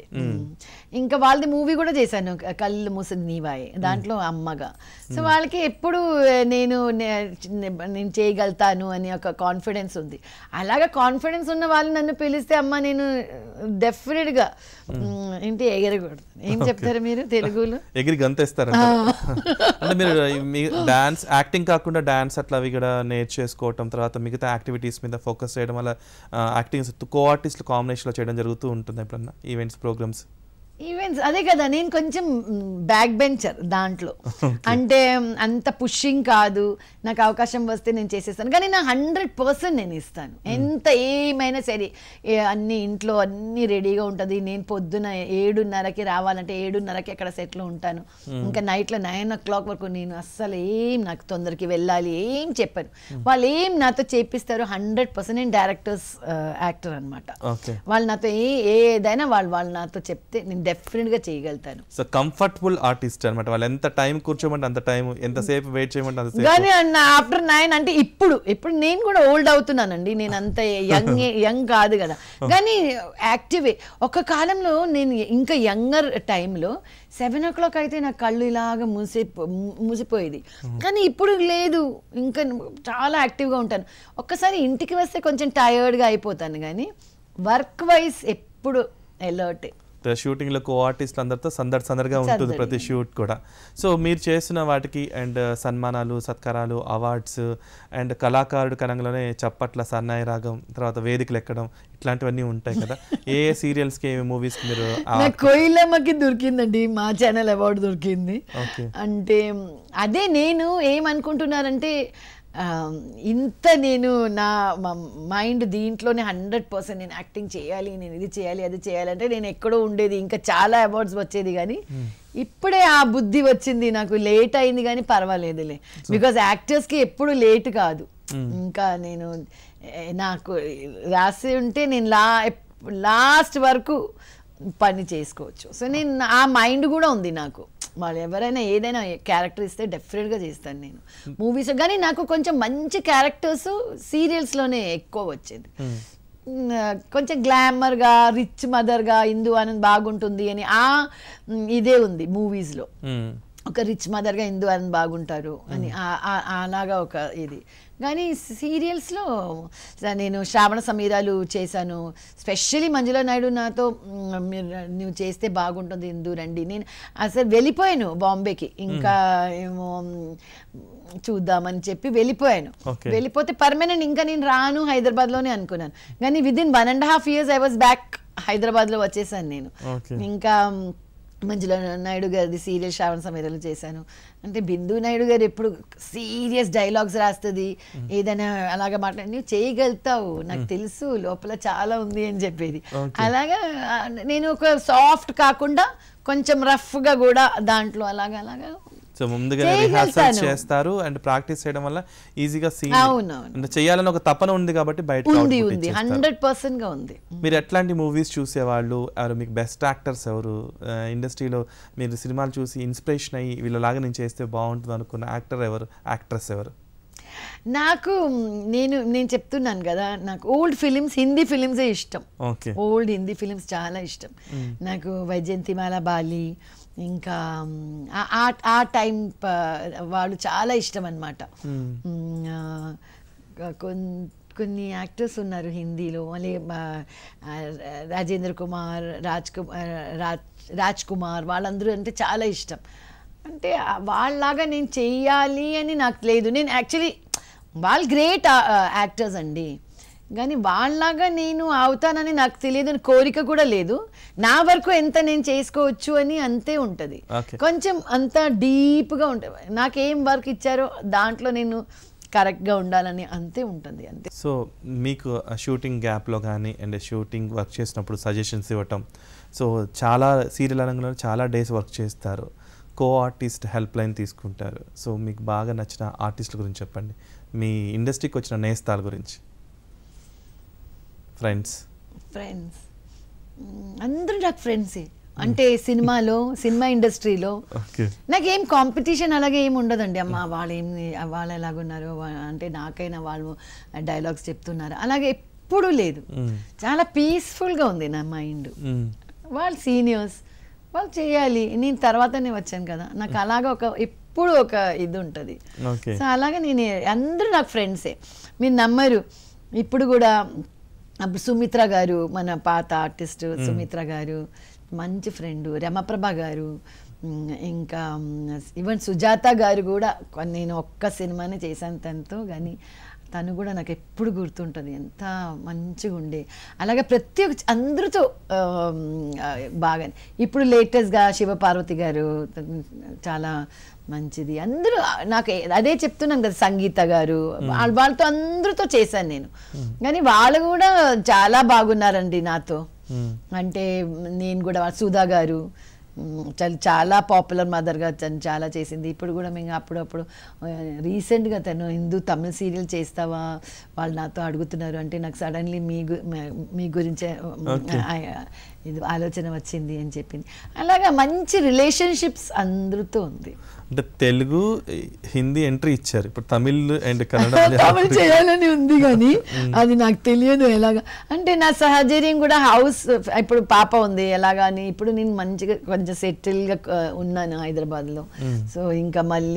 ఇంకా వాళ్ళది మూవీ కూడా చేశాను క- కళ్ళు మూసి నీవాయే దాంట్లో అమ్మగా సో వాళ్ళకి ఎప్పుడు ఏ, నేను నే- నే- నేను చేయగలుగుతాను అని ఒక కాన్ఫిడెన్స్ ఉంది అలాగా కాన్ఫిడెన్స్ ఉన్న వాళ్ళు నన్ను పిలిస్తే అమ్మ నేను డెఫినెట్ గా మ్, ఏంటి ఎగరకూడదు ఏం చెప్తారు మీరు తెలుగులో ఎగిరి గంతేస్తారు అంటే మీరు మీ డాన్స్ యాక్టింగ్ కాకుండా డాన్స్ అట్లా అవి కూడా నేర్చేసుకోవటం తర్వాత మిగతా యాక్టివిటీస్ మీద ఫోకస్ చేయడం వల్ల యాక్టింగ్ కో ఆర్టిస్టులు కాంబినేషన్లో చేయడం జరుగుతూ ఉంటుంది ఎప్పుడన్నా ఈవెంట్స్ ప్రోగ్రామ్స్ ఈవెంట్స్ అదే కదా నేను కొంచెం బ్యాక్ బెంచర్ దాంట్లో అంటే మ్, అంత పుషింగ్ కాదు నాకు అవకాశం వస్తే నేను చేసేస్తాను కానీ నా హండ్రెడ్ పర్సెంట్ నేను ఇస్తాను ఎంత ఏమైనా సరే ఏ అన్ని ఇంట్లో అన్ని రెడీగా ఉంటుంది నేను పొద్దున ఏడున్నరకి రావాలంటే ఏడున్నరకి అక్కడ సెట్లో ఉంటాను ఇంకా నైట్లో నైన్ ఓ క్లాక్ వరకు నేను అస్సలు ఏం నాకు తొందరకి వెళ్ళాలి ఏం చెప్పాను వాళ్ళు ఏం నాతో చేపిస్తారు హండ్రెడ్ పర్సెంట్ నేను డైరెక్టర్స్ యాక్టర్ అనమాట ఓకే వాళ్ళు నాతో ఏ ఏదైనా వాళ్ళు వాళ్ళు నాతో చెప్తే నేను డెఫినెట్గా చేయగలుగుతాను సో కంఫర్టబుల్ ఆర్టిస్ట్ అన్నమాట వాళ్ళు ఎంత టైం కూర్చోమంటే అంత టైం ఎంతసేపు వెయిట్ చేయమంటే అంతసేపు కానీ ఆఫ్టర్ నైన్ అంటే ఇప్పుడు ఇప్పుడు నేను కూడా ఓల్డ్ అవుతున్నానండి నేను అంత యంగ్ యంగ్ కాదు కదా కానీ యాక్టివే ఒక కాలంలో నేను ఇంకా యంగర్ టైంలో సెవెన్ ఓ క్లాక్ అయితే నా కళ్ళు ఇలాగ మూసి మూసిపోయేది కానీ ఇప్పుడు లేదు ఇంకా చాలా యాక్టివ్గా ఉంటాను ఒక్కసారి ఇంటికి వస్తే కొంచెం టయర్డ్గా అయిపోతాను కానీ వర్క్ వైజ్ ఎప్పుడు అలర్ట్ షూటింగ్ లో కో ఆర్టిస్ట్ అందరితో సందడి సందడిగా ఉంటుంది సందడి. ప్రతి షూట్ కూడా సో మీరు చేసిన వాటికి అండ్ సన్మానాలు సత్కారాలు అవార్డ్స్ అండ్ కళాకారుడు కనంలోనే చప్పట్ల సన్నాయి రాగం తర్వాత వేదికలు ఎక్కడం ఇట్లాంటివన్నీ ఉంటాయి కదా ఏ ఏ సీరియల్స్ కి ఏ మూవీస్ కి మీరు ఆ- నాకు కోయిలమ్మకి దొరికిందండి మా ఛానల్ అవార్డు దొరికింది Okay. అంటే అదే నేను ఏమనుకుంటున్నానంటే ఆ, ఇంత నేను నా మైండ్ దీంట్లోనే హండ్రెడ్ పర్సెంట్ నేను యాక్టింగ్ చేయాలి నేను ఇది చేయాలి అది చేయాలంటే నేను ఎక్కడో ఉండేది ఇంకా చాలా అవార్డ్స్ వచ్చేది కానీ ఇప్పుడే ఆ బుద్ధి వచ్చింది నాకు లేట్ అయింది కానీ పర్వాలేదులే బికాజ్ యాక్టర్స్కి ఎప్పుడు లేట్ కాదు ఇంకా నేను ఏ, నాకు రాసి ఉంటే నేను లా లాస్ట్ వరకు పని చేసుకోవచ్చు సో నేను ఆ మైండ్ కూడా ఉంది నాకు వాళ్ళు ఎవరైనా ఏదైనా క్యారెక్టర్ ఇస్తే డెఫినెట్గా చేస్తాను నేను మూవీస్ కానీ నాకు కొంచెం మంచి క్యారెక్టర్స్ సీరియల్స్లోనే ఎక్కువ వచ్చేది మ్, కొంచెం గ్లామర్గా రిచ్ మదర్గా హిందూ ఆనంద్ బాగుంటుంది అని ఆ మ్, ఇదే ఉంది మూవీస్లో మ్మ్. ఒక రిచ్ మదర్గా హిందూ అని బాగుంటారు అని ఆ- ఆ- అలాగా ఒక ఇది కానీ సీరియల్స్లో నేను శ్రావణ సమీరాలు చేశాను స్పెషల్లీ మంజులా నాయుడు నాతో "మ్, మీరు నువ్వు చేస్తే బాగుంటుంది హిందూ రండి నేను అసలు వెళ్ళిపోయాను బాంబేకి ఇంకా ఏమో మ్, చూద్దామని చెప్పి వెళ్ళిపోయాను Okay. వెళ్ళిపోతే పర్మనెంట్ ఇంకా నేను రాను హైదరాబాద్లోనే అనుకున్నాను కానీ with in one and half years I was back హైదరాబాద్లో వచ్చేసాను నేను Okay. ఇంకా మ్, మంజుల నాయుడు గారిది సీరియల్ శ్రావణ సమీరలో చేశాను అంటే బిందు నాయుడు గారు ఎప్పుడు సీరియస్ డైలాగ్స్ రాస్తుంది ఏదైనా అలాగా మాట్లాడి నువ్వు చేయగలుగుతావు నాకు తెలుసు లోపల చాలా ఉంది అని చెప్పేది Okay. అలాగా ఆ, నేను ఒక సాఫ్ట్ కాకుండా కొంచెం రఫ్గా కూడా దాంట్లో అలాగా అలాగా సో ముందుగా చేయగలుగుతాను. రిహార్సల్ చేస్తారు అండ్ ప్రాక్టీస్ చేయడం వల్ల ఈజీగా సీన్ అవునవును. అంటే చేయాలని ఒక తపన ఉంది కాబట్టి బయట ఉంది ఉంది హండ్రెడ్ పర్సెంట్గా ఉంది మీరు ఎట్లాంటి మూవీస్ చూసేవాళ్ళు ఎవరు మీకు బెస్ట్ యాక్టర్స్ ఎవరు ఇండస్ట్రీలో మీరు సినిమాలు చూసి ఇన్స్పిరేషన్ అయ్యి వీళ్ళలాగా నేను చేస్తే బాగుంటుంది అనుకున్న యాక్టర్ ఎవరు యాక్ట్రెస్ ఎవరు నాకు మ్, నేను నేను చెప్తున్నాను కదా నాకు ఓల్డ్ ఫిలిమ్స్ హిందీ ఫిలిమ్సే ఇష్టం ఓకే ఓల్డ్ హిందీ ఫిలిమ్స్ చాలా ఇష్టం నాకు వైజయంతిమాల బాలి ఇంకా మ్, ఆ- ఆ- ఆ టైం వాళ్ళు చాలా ఇష్టం అనమాట కొన్ని యాక్టర్స్ ఉన్నారు హిందీలో మళ్ళీ ఆ, ఆ, రాజేంద్ర కుమార్ రాజ్ కుమార్ రాజ్ రాజ్ కుమార్ వాళ్ళందరూ అంటే చాలా ఇష్టం అంటే ఆ వాళ్ళలాగా నేను చెయ్యాలి అని నాకు లేదు నేను యాక్చువల్లీ వాళ్ళు గ్రేట్ యాక్టర్స్ అండి కానీ వాళ్ళలాగా నేను అవుతానని నాకు తెలియదు అని కోరిక కూడా లేదు నా వరకు ఎంత నేను చేసుకోవచ్చు అని అంతే ఉంటుంది Okay. కొంచెం అంత డీప్గా ఉంటుంది నాకేం వర్క్ ఇచ్చారో దాంట్లో నేను కరెక్ట్గా ఉండాలని అంతే ఉంటుంది అంతే సో మీకు షూటింగ్ గ్యాప్లో కానీ అండ్ షూటింగ్ వర్క్ చేసినప్పుడు సజెషన్స్ ఇవ్వటం సో చాలా సీరియల్ రంగంలో చాలా డేస్ వర్క్ చేస్తారు కో ఆర్టిస్ట్ హెల్ప్ లైన్ తీసుకుంటారు సో మీకు బాగా నచ్చిన ఆర్టిస్టుల గురించి చెప్పండి మీ ఇండస్ట్రీకి వచ్చిన నేస్తాల గురించి ఫ్రెండ్స్ ఫ్రెండ్స్ అందరూ నాకు ఫ్రెండ్సే అంటే సినిమాలో సినిమా ఇండస్ట్రీలో ఓకే నాకేం కాంపిటీషన్ అలాగే ఏమి ఉండదండి అమ్మ వాళ్ళు ఏం వాళ్ళు ఎలాగున్నారు వా- అంటే నాకైనా వాళ్ళు డైలాగ్స్ చెప్తున్నారు అలాగే ఎప్పుడూ లేదు చాలా పీస్ఫుల్గా ఉంది నా మైండ్ వాళ్ళు సీనియర్స్ వాళ్ళు చేయాలి నేను తర్వాతనే వచ్చాను కదా నాకు అలాగా ఒక ఎప్పుడు ఒక ఇది ఉంటుంది ఓకే సో అలాగే నేను అందరూ నాకు ఫ్రెండ్సే మీరు నమ్మరు ఇప్పుడు కూడా అప్పుడు సుమిత్ర గారు మన పాత ఆర్టిస్ట్ సుమిత్ర గారు మంచి ఫ్రెండ్ రమప్రభ గారు ఉమ్, ఇంకా ఈవెన్ సుజాత గారు కూడా కొ- నేను ఒక్క సినిమానే చేశాను తనతో కానీ తను కూడా నాకు ఎప్పుడు గుర్తుంటుంది ఎంత మంచిగా ఉండే అలాగే ప్రతి ఒక్క అందరితో ఆ, ఆ, బాగా ఇప్పుడు లేటెస్ట్గా శివపార్వతి గారు చాలా మంచిది అందరూ నాకు ఏ- అదే చెప్తున్నాను కదా సంగీత గారు వాళ్ళ- వాళ్ళతో అందరితో చేశాను నేను కానీ వాళ్ళు కూడా చాలా బాగున్నారండి నాతో అంటే నేను కూడా సుధా గారు మ్, చాలా చాలా పాపులర్ మదర్గా తను చాలా చేసింది ఇప్పుడు కూడా మేము అప్పుడప్పుడు రీసెంట్గా తను హిందూ తమిళ సీరియల్ చేస్తావా వాళ్ళు నాతో అడుగుతున్నారు అంటే నాకు సడన్లీ మీ గు- మ- మీ గురించే Okay. ఆ- ఇది ఆలోచన వచ్చింది అని చెప్పింది అలాగా మంచి రిలేషన్షిప్స్ అందరితో ఉంది అంటే తెలుగు హిందీ ఎంట్రీ ఇచ్చారు ఇప్పుడు తమిళ్ అండ్ కన్నడ తమిళ మలయాళం చేయాలని ఉంది కానీ అది నాకు తెలియదు ఎలాగా అంటే నా సహచర్యం కూడా హౌస్ ఇప్పుడు పాప ఉంది ఎలాగాని ఇప్పుడు నేను మంచిగా కొంచెం సెటిల్గా ఉన్నాను హైదరాబాద్లో సో ఇంకా మళ్ళీ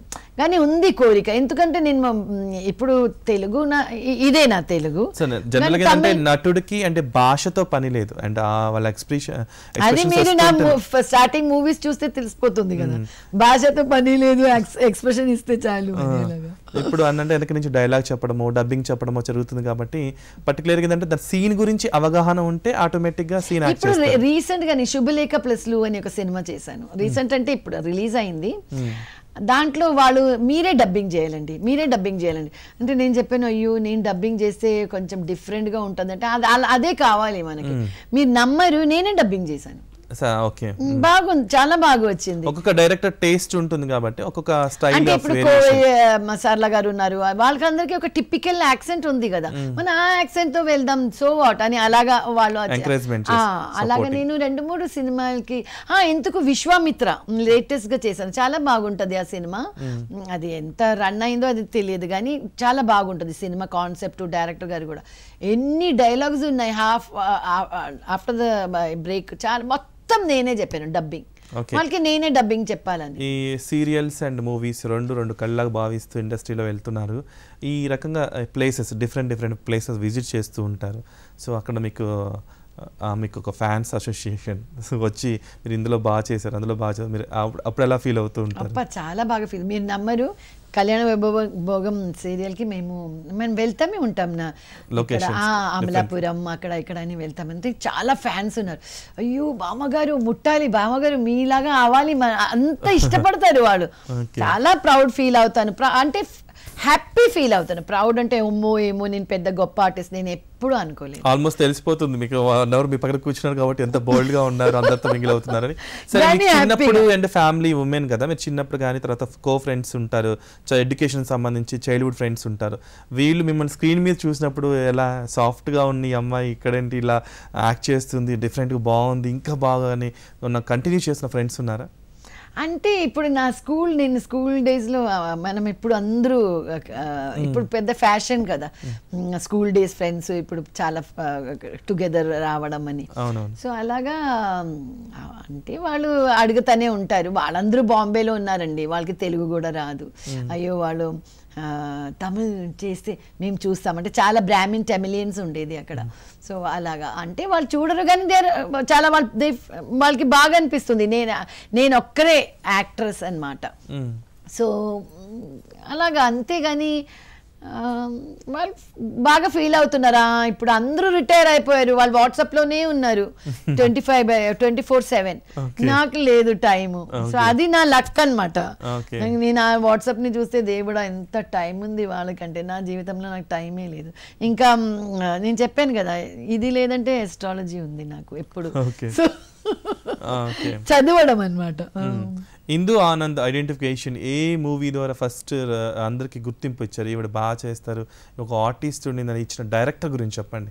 కానీ ఉంది కోరిక ఎందుకంటే నేను మ- మ్, ఇప్పుడు తెలుగు నా ఇ- ఇదే నా తెలుగు సో జనరల్ గా కానీ ఏంటంటే తమిళ్- నటుడికి అంటే భాషతో పని లేదు అండ్ ఆ వాళ్ళ ఎక్స్ప్రెషన్ అది మీరు నా స్టార్టింగ్ మూవీస్ చూస్తే తెలిసిపోతుంది కదా భాషతో పని లేదు ఎక్స్ప్రెషన్ ఇస్తే చాలు అనేలాగా. ఇప్పుడు అన్నంటే వెనక నుంచి డైలాగ్ చెప్పడమో డబ్బింగ్ చెప్పడమో జరుగుతుంది కాబట్టి పర్టికులర్ గా ఏంటంటే దాని సీన్ గురించి అవగాహన ఉంటే ఆటోమేటిక్ గా సీన్ యాక్ట్ ఇప్పుడు చేస్తారు రీసెంట్ గా నేను శుభలేఖ ప్లస్ లు అని ఒక సినిమా చేశాను రీసెంట్ అంటే ఇప్పుడు రిలీజ్ అయింది దాంట్లో వాళ్ళు మీరే డబ్బింగ్ చేయాలండి మీరే డబ్బింగ్ చేయాలండి అంటే నేను చెప్పాను అయ్యో నేను డబ్బింగ్ చేస్తే కొంచెం డిఫరెంట్ గా ఉంటుంది అంటే అది అలా- అదే కావాలి మనకి మీరు నమ్మరు నేనే డబ్బింగ్ చేశాను ఓకే బాగుంది చాలా బాగా వచ్చింది ఒక్కొక్క డైరెక్టర్ టేస్ట్ ఉంటుంది కాబట్టి ఒక్కొక్క స్టైల్ అంటే ఆఫ్ ఇప్పుడు కోవయ్య మసాలా గారు ఉన్నారు వాళ్ళకందరికీ ఒక టిపికల్ యాక్సెంట్ ఉంది కదా మన ఆ యాక్సెంట్ తో వెళ్దాం సో వాట్ అని అలాగా వాళ్ళు వచ్చి- Encouragement ఆ, చేసి, అలాగా supporting. నేను రెండు మూడు సినిమాలకి ఆ ఎందుకు విశ్వామిత్ర లేటెస్ట్ గా చేశాను చాలా బాగుంటది ఆ సినిమా అది ఎంత రన్ అయిందో అది తెలియదు కానీ చాలా బాగుంటది సినిమా కాన్సెప్ట్ డైరెక్టర్ గారు కూడా ఎన్ని డైలాగ్స్ ఉన్నాయి హాఫ్ ఆఫ్టర్ ద బ్రేక్ చాలా మొత్తం నేనే చెప్పాను డబ్బింగ్ Okay. వాళ్ళకి నేనే డబ్బింగ్ చెప్పాలని ఈ సీరియల్స్ అండ్ మూవీస్ రెండు రెండు కళ్ళగా భావిస్తూ ఇండస్ట్రీలో వెళ్తున్నారు ఈ రకంగా places different different places visit చేస్తూ ఉంటారు సో అక్కడ మీకు ఆ, మీకు ఒక ఫ్యాన్స్ అసోసియేషన్ వచ్చి మీరు ఇందులో బాగా చేశారు అందులో బాగా చేశారు మీరు అప్పుడు అప్పుడు ఎలా ఫీల్ అవుతూ ఉంటారు అప్ప చాలా బాగా ఫీల్ మీరు నమ్మరు కళ్యాణ వైభవ భోగం సీరియల్ కి మేము మేము వెళ్తామే ఉంటాం నా ఇక్కడ, Locations, ఆ, అమలాపురం అక్కడ ఇక్కడ అని వెళ్తాం అంటే చాలా ఫ్యాన్స్ ఉన్నారు అయ్యో బామ్మగారు ముట్టాలి బామ్మగారు మీలాగా అవ్వాలి మన- అంత ఇష్టపడతారు వాళ్ళు Okay. చాలా ప్రౌడ్ ఫీల్ అవుతాను ప్ర- అంటే హ్యాపీ ఫీల్ అవుతాను ప్రౌడ్ అంటే ఉమ్మో ఏమో నేను పెద్ద గొప్ప ఆర్టిస్ట్ నేను ఎప్పుడు అనుకోలేదు ఆల్మోస్ట్ తెలిసిపోతుంది మీకు వన్ అవర్ మీ పక్కన కూర్చున్నారు కాబట్టి ఎంత బోల్డ్ గా ఉన్నారు అందరితో మింగిల్ అవుతున్నారని సరే కానీ మీకు చిన్నప్పుడు happy-గా. అండ్ ఫ్యామిలీ ఉమెన్ కదా మీరు చిన్నప్పుడు కానీ తర్వాత కో ఫ్రెండ్స్ ఉంటారు ఎడ్యుకేషన్ సంబంధించి చైల్డ్హుడ్ ఫ్రెండ్స్ ఉంటారు వీళ్ళు మిమ్మల్ని స్క్రీన్ మీద చూసినప్పుడు ఎలా సాఫ్ట్ గా ఉన్న ఈ అమ్మాయి ఇక్కడేంటి ఇలా యాక్ట్ చేస్తుంది డిఫరెంట్ గా బాగుంది ఇంకా బాగా అని కంటిన్యూ చేసిన ఫ్రెండ్స్ ఉన్నారా అంటే ఇప్పుడు నా స్కూల్ నేను స్కూల్ డేస్లో మనం ఇప్పుడు అందరూ ఆ, ఇప్పుడు పెద్ద ఫ్యాషన్ కదా స్కూల్ డేస్ ఫ్రెండ్స్ ఇప్పుడు చాలా టుగెదర్ రావడం అని అవునవును సో అలాగా ఆ, అంటే వాళ్ళు అడుగుతానే ఉంటారు వాళ్ళందరూ బాంబేలో ఉన్నారండి వాళ్ళకి తెలుగు కూడా రాదు అయ్యో వాళ్ళు ఆ, తమిళ్ చేస్తే మేము చూస్తాం అంటే చాలా బ్రాహ్మిన్ టెమిలియన్స్ ఉండేది అక్కడ సో అలాగా అంటే వాళ్ళు చూడరు కానీ దేర్ చాలా వాళ్ళు they- వాళ్ళకి బాగా అనిపిస్తుంది నేను నేను ఒక్కరే యాక్ట్రెస్ అన్నమాట మ్మ్. సో మ్, అలాగా అంతేగాని ఆ, వాళ్ళు బాగా ఫీల్ అవుతున్నారా ఇప్పుడు అందరూ రిటైర్ అయిపోయారు వాళ్ళు వాట్సాప్లోనే ఉన్నారు twenty five by twenty four seven Okay. నాకు లేదు టైము సో అది నా లక్ అనమాట Okay. నేను ఆ వాట్సాప్ ని చూస్తే దేవుడా ఎంత టైం ఉంది వాళ్ళకంటే నా జీవితంలో నాకు టైమే లేదు ఇంకా మ్, నేను చెప్పాను కదా ఇది లేదంటే ఎస్ట్రాలజీ ఉంది నాకు ఎప్పుడు Okay. సో ఓకే చదవడం అనమాట Hindu Anand identification a movie ద్వారా ఫస్ట్ అందరికి గుర్తింపు ఇచ్చారు ఈవిడ బాగా చేస్తారు ఒక ఆర్టిస్ట్ ఉండిందని ఇచ్చిన డైరెక్టర్ గురించి చెప్పండి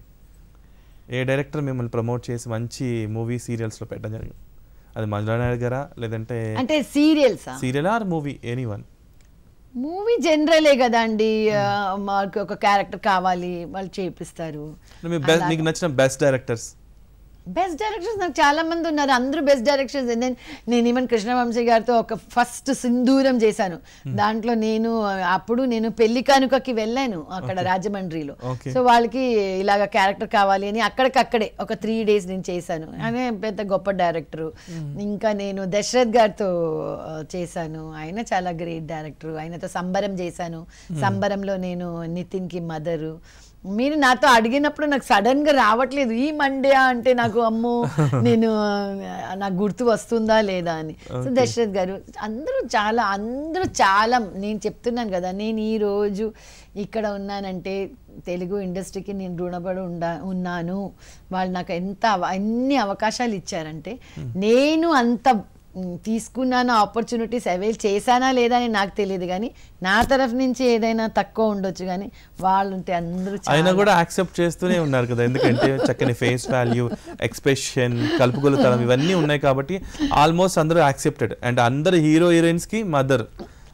ఏ డైరెక్టర్ మిమ్మల్ని ప్రమోట్ చేసి మంచి మూవీ సీరియల్స్లో పెట్టడం జరిగింది అది మంజులా నాయుడు గారా లేదంటే అంటే సీరియల్సా serial or movie any one movie జనరలే కదా అండి మాకు ఒక క్యారెక్టర్ కావాలి వాళ్ళు చేపిస్తారు మీకు నచ్చిన బెస్ట్ డైరెక్టర్స్ బెస్ట్ డైరెక్టర్స్ నాకు చాలా మంది ఉన్నారు అందరూ బెస్ట్ డైరెక్టర్స్ నేను నేను ఈవెన్ కృష్ణవంశీ గారితో ఒక ఫస్ట్ సింధూరం చేశాను దాంట్లో నేను అప్పుడు నేను పెళ్లి కానుకకి వెళ్ళాను అక్కడ రాజమండ్రిలో Okay. సో వాళ్ళకి ఇలాగ క్యారెక్టర్ కావాలి అని అక్కడికక్కడే ఒక త్రీ డేస్ నేను చేశాను ఆయన పెద్ద గొప్ప డైరెక్టరు ఇంకా నేను దశరథ్ గారితో ఆ, చేశాను ఆయన చాలా గ్రేట్ డైరెక్టర్ ఆయనతో సంబరం చేశాను సంబరంలో నేను నితిన్కి మదరు మీరు నాతో అడిగినప్పుడు నాకు సడన్ గా రావట్లేదు ఈ మండ్యా అంటే నాకు అమ్మో నేను ఆ, నాకు గుర్తు వస్తుందా లేదా అని సో దశరథ్ గారు అందరూ చాలా అందరూ చాలా నేను చెప్తున్నాను కదా నేను ఈ రోజు ఇక్కడ ఉన్నానంటే తెలుగు ఇండస్ట్రీకి నేను రుణపడి ఉండా ఉన్నాను వాళ్ళు నాకు ఎంత అవ- అన్ని అవకాశాలు ఇచ్చారంటే నేను అంత మ్, తీసుకున్నాను ఆపర్చునిటీస్ అవైల్ చేశానా లేదా అని నాకు తెలియదు కానీ నా తరఫు నుంచి ఏదైనా తక్కువ ఉండొచ్చు కానీ వాళ్ళు ఉంటే అందరూ ఆయన చాలా- కూడా యాక్సెప్ట్ చేస్తూనే ఉన్నారు కదా ఎందుకంటే చక్కని ఫేస్ వాల్యూ ఎక్స్ప్రెషన్ కలుపుగోలుతనం ఇవన్నీ ఉన్నాయి కాబట్టి ఆల్మోస్ట్ అందరూ యాక్సెప్టెడ్ అండ్ అందరు హీరో హీరోయిన్స్ కి మదర్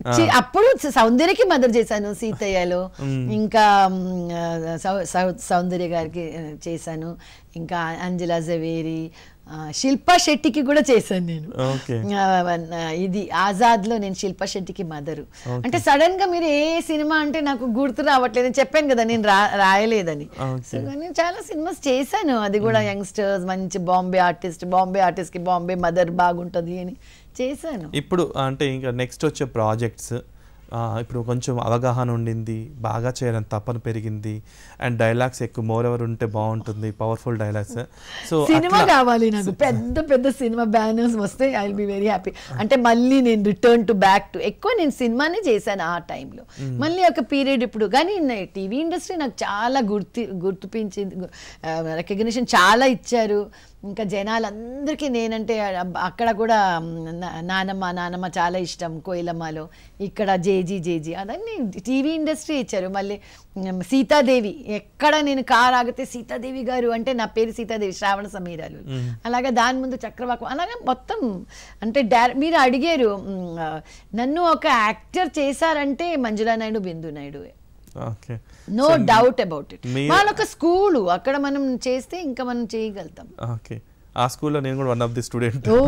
చి- అప్పుడు సౌందర్యకి మదర్ చేశాను సీతయ్యలో ఇంకా మ్, ఆ, సౌ- సౌ- సౌందర్య గారికి ఆ, చేశాను ఇంకా అంజలా జవేరి ఆ, శిల్పా శెట్టికి కూడా చేశాను నేను ఓకే ఆ, వన్- ఆ, ఇది ఆజాద్ లో నేను శిల్పా శెట్టికి మదరు అంటే సడన్ గా మీరు ఏ సినిమా అంటే నాకు గుర్తు రావట్లేదు నేను చెప్పాను కదా నేను రా రాయలేదని Okay. సో నేను చాలా సినిమాస్ చేశాను అది కూడా యంగ్స్టర్స్ మంచి బాంబే ఆర్టిస్ట్ బాంబే ఆర్టిస్ట్ కి బాంబే మదర్ బాగుంటది అని చేశాను ఇప్పుడు అంటే ఇంకా నెక్స్ట్ వచ్చే ప్రాజెక్ట్స్ ఇప్పుడు కొంచెం అవగాహన ఉండింది బాగా చేయాలని తపన పెరిగింది అండ్ డైలాగ్స్ ఎక్కువ మోర్ ఎవర్ ఉంటే బాగుంటుంది పవర్ఫుల్ డైలాగ్స్ సో సినిమా కావాలి నాకు పెద్ద పెద్ద సినిమా బ్యానర్స్ వస్తే I will be very happy అంటే మళ్ళీ నేను రిటర్న్ టు బ్యాక్ టు ఎక్కువ నేను సినిమానే చేశాను ఆ టైంలో మళ్ళీ ఒక పీరియడ్ ఇప్పుడు కానీ టీవీ ఇండస్ట్రీ నాకు చాలా గుర్తు గుర్తుపించింది రికగ్నిషన్ చాలా ఇచ్చారు ఇంకా జనాలందరికీ నేనంటే అబ్బ- అక్కడ కూడా నా- నానమ్మ నానమ్మ చాలా ఇష్టం కోయిలమ్మలో ఇక్కడ జేజీ జేజీ అదన్నీ టీవీ ఇండస్ట్రీ ఇచ్చారు మళ్ళీ ఉమ్, సీతాదేవి ఎక్కడ నేను కార్ ఆగితే సీతాదేవి గారు అంటే నా పేరు సీతాదేవి శ్రావణ సమీరాలు అలాగే దాని ముందు చక్రవాకం అలాగే మొత్తం అంటే డైరెక్ట్ మీరు అడిగారు ఉమ్, ఆ, నన్ను ఒక యాక్టర్ చేశారంటే Manjula Naidu Bindu Naidu okay no doubt about it మీ- వాళ్ళొక స్కూలు అక్కడ మనం చేస్తే ఇంకా మనం చేయగలుగుతాం ఓకే ఆ స్కూల్లో నేను కూడా వన్ ఆఫ్ ది స్టూడెంట్ ఓ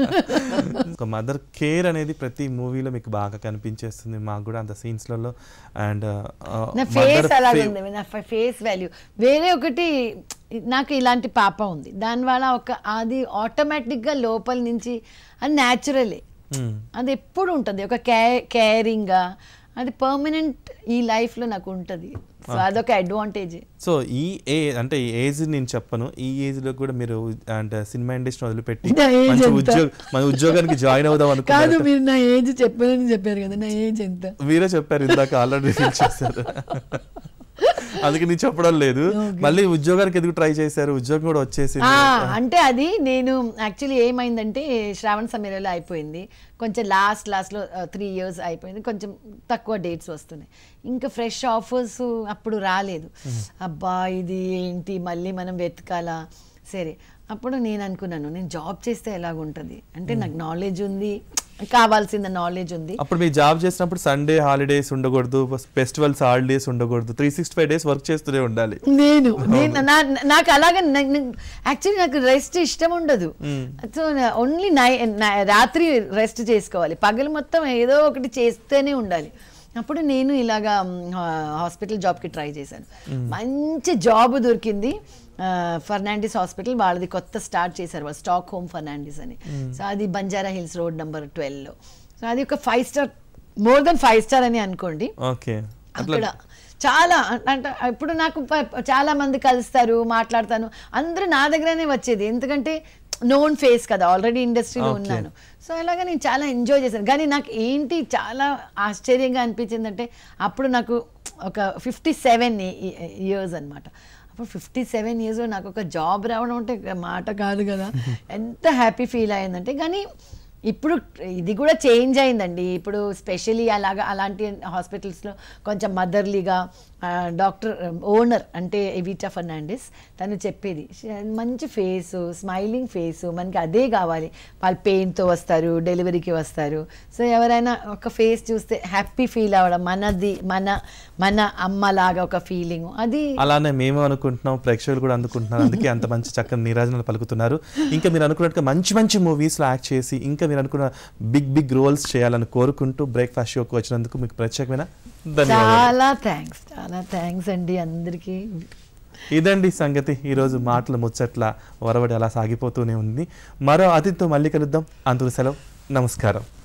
ఒక మదర్ కేర్ అనేది ప్రతి మూవీలో మీకు బాగా కనిపించేస్తుంది మాకు కూడా అంత సీన్స్లలో అండ్ నా ఫేస్ అలాగే ఉంది నా ఫేస్ వాల్యూ వేరే ఒకటి నాకు ఇలాంటి పాప ఉంది దానివల్ల ఒక అది ఆటోమేటిక్గా లోపల నుంచి అది న్యాచురలే అది ఎప్పుడు ఉంటుంది ఒక కే కేరింగ్గా అది పర్మనెంట్ ఈ లైఫ్లో నాకు ఉంటుంది సో అదొక అడ్వాంటేజ్ సో ఈ ఏ అంటే ఈ ఏజ్ నేను చెప్పను ఈ ఏజ్ లో కూడా మీరు అంటే సినిమా ఇండస్ట్రీ వదిలిపెట్టి నా age మంచి ఎంత? ఉద్యోగ మన ఉద్యోగానికి జాయిన్ అవుదాం కాదు అనుకున్నారు మీరు నా ఏజ్ చెప్పారని చెప్పారు కదా నా ఏజ్ ఎంత మీరే చెప్పారు ఇందాక ఆల్రెడీ రివీల్ చేశారు అందుకే నేను చెప్పడం లేదు మళ్ళీ ఉద్యోగానికి ఎందుకు ట్రై చేశారు ఉద్యోగం కూడా వచ్చేసింది ఆ, అంటే అది నేను యాక్చువల్లీ ఏమైందంటే శ్రావణ సమయంలో అయిపోయింది కొంచెం లాస్ట్ లాస్ట్లో త్రీ ఇయర్స్ అయిపోయింది కొంచెం తక్కువ డేట్స్ వస్తున్నాయి ఇంకా ఫ్రెష్ ఆఫర్స్ అప్పుడు రాలేదు అబ్బా ఇది ఏంటి మళ్ళీ మనం వెతకాలా సరే అప్పుడు నేను అనుకున్నాను నేను జాబ్ చేస్తే ఎలాగుంటుంది అంటే నాకు నాలెడ్జ్ ఉంది కావాల్సిన నాలెడ్జ్ ఉంది అప్పుడు మీరు జాబ్ చేసినప్పుడు సండే హాలిడేస్ ఉండకూడదు ఫెస్టివల్స్ హాలిడేస్ ఉండకూడదు three sixty five days work చేస్తూనే ఉండాలి నేను నేను నా- నాకు అలాగే యాక్చువల్లీ నాకు రెస్ట్ ఇష్టం ఉండదు సో ఓన్లీ నై నై- రాత్రి రెస్ట్ చేసుకోవాలి పగలు మొత్తం ఏదో ఒకటి చేస్తూనే ఉండాలి అప్పుడు నేను ఇలాగా హాస్పిటల్ జాబ్కి ట్రై చేశాను మంచి జాబ్ దొరికింది ఫర్నాండిస్ హాస్పిటల్ వాళ్ళది కొత్త స్టార్ట్ చేశారు వాళ్ళు స్టాక్ హోమ్ ఫర్నాండిస్ అని సో అది బంజారా హిల్స్ రోడ్ నెంబర్ ట్వెల్వ్లో సో అది ఒక five star more than five star అని అనుకోండి ఓకే అట్లా అక్కడ చాలా అంటే ఇప్పుడు నాకు ప- చాలా మంది కలుస్తారు మాట్లాడతాను అందరూ నా దగ్గరనే వచ్చేది ఎందుకంటే నోన్ ఫేస్ కదా ఆల్రెడీ ఇండస్ట్రీలో Okay. ఉన్నాను సో అలాగా నేను చాలా ఎంజాయ్ చేశాను కానీ నాకు ఏంటి చాలా ఆశ్చర్యంగా అనిపించిందంటే అప్పుడు నాకు ఒక ఫిఫ్టీ సెవెన్ ఇయర్స్ అనమాట అప్పుడు ఫిఫ్టీ సెవెన్ ఇయర్స్లో నాకు ఒక జాబ్ రావడం అంటే మాట కాదు కదా ఎంత హ్యాపీ ఫీల్ అయిందంటే కానీ ఇప్పుడు ఇది కూడా చేంజ్ అయిందండి ఇప్పుడు స్పెషలీ అలాగా అలాంటి హాస్పిటల్స్లో కొంచెం మదర్లీగా డాక్టర్ ఓనర్ అంటే ఎవిటా ఫర్నాండిస్ తను చెప్పేది "ష- మంచి ఫేసు స్మైలింగ్ ఫేసు మనకి అదే కావాలి వాళ్ళు పెయిన్తో వస్తారు డెలివరీకి వస్తారు సో ఎవరైనా ఒక ఫేస్ చూస్తే హ్యాపీ ఫీల్ అవ్వడం మనది మన మన అమ్మలాగా ఒక ఫీలింగ్ అది అలానే మేము అనుకుంటున్నాం ప్రేక్షకులు కూడా అందుకుంటున్నారు అందుకే అంత మంచి చక్కని నీరాజనాలు పలుకుతున్నారు ఇంకా మీరు అనుకున్నట్టుగా మంచి మంచి మూవీస్లో యాక్ట్ చేసి ఇంకా మీరు అనుకున్న బిగ్ బిగ్ రోల్స్ చేయాలని కోరుకుంటూ బ్రేక్ఫాస్ట్ షోకి వచ్చినందుకు మీకు ప్రత్యేకమైన ధన్యవాదాలు చాలా థ్యాంక్స్ చాలా థ్యాంక్స్ అండి అందరికీ ఇదండి సంగతి ఈరోజు మాటలు ముచ్చట్ల వరవడి అలా సాగిపోతూనే ఉంది మరో అతిథితో మళ్ళీ కలుద్దాం అందుకు సెలవు నమస్కారం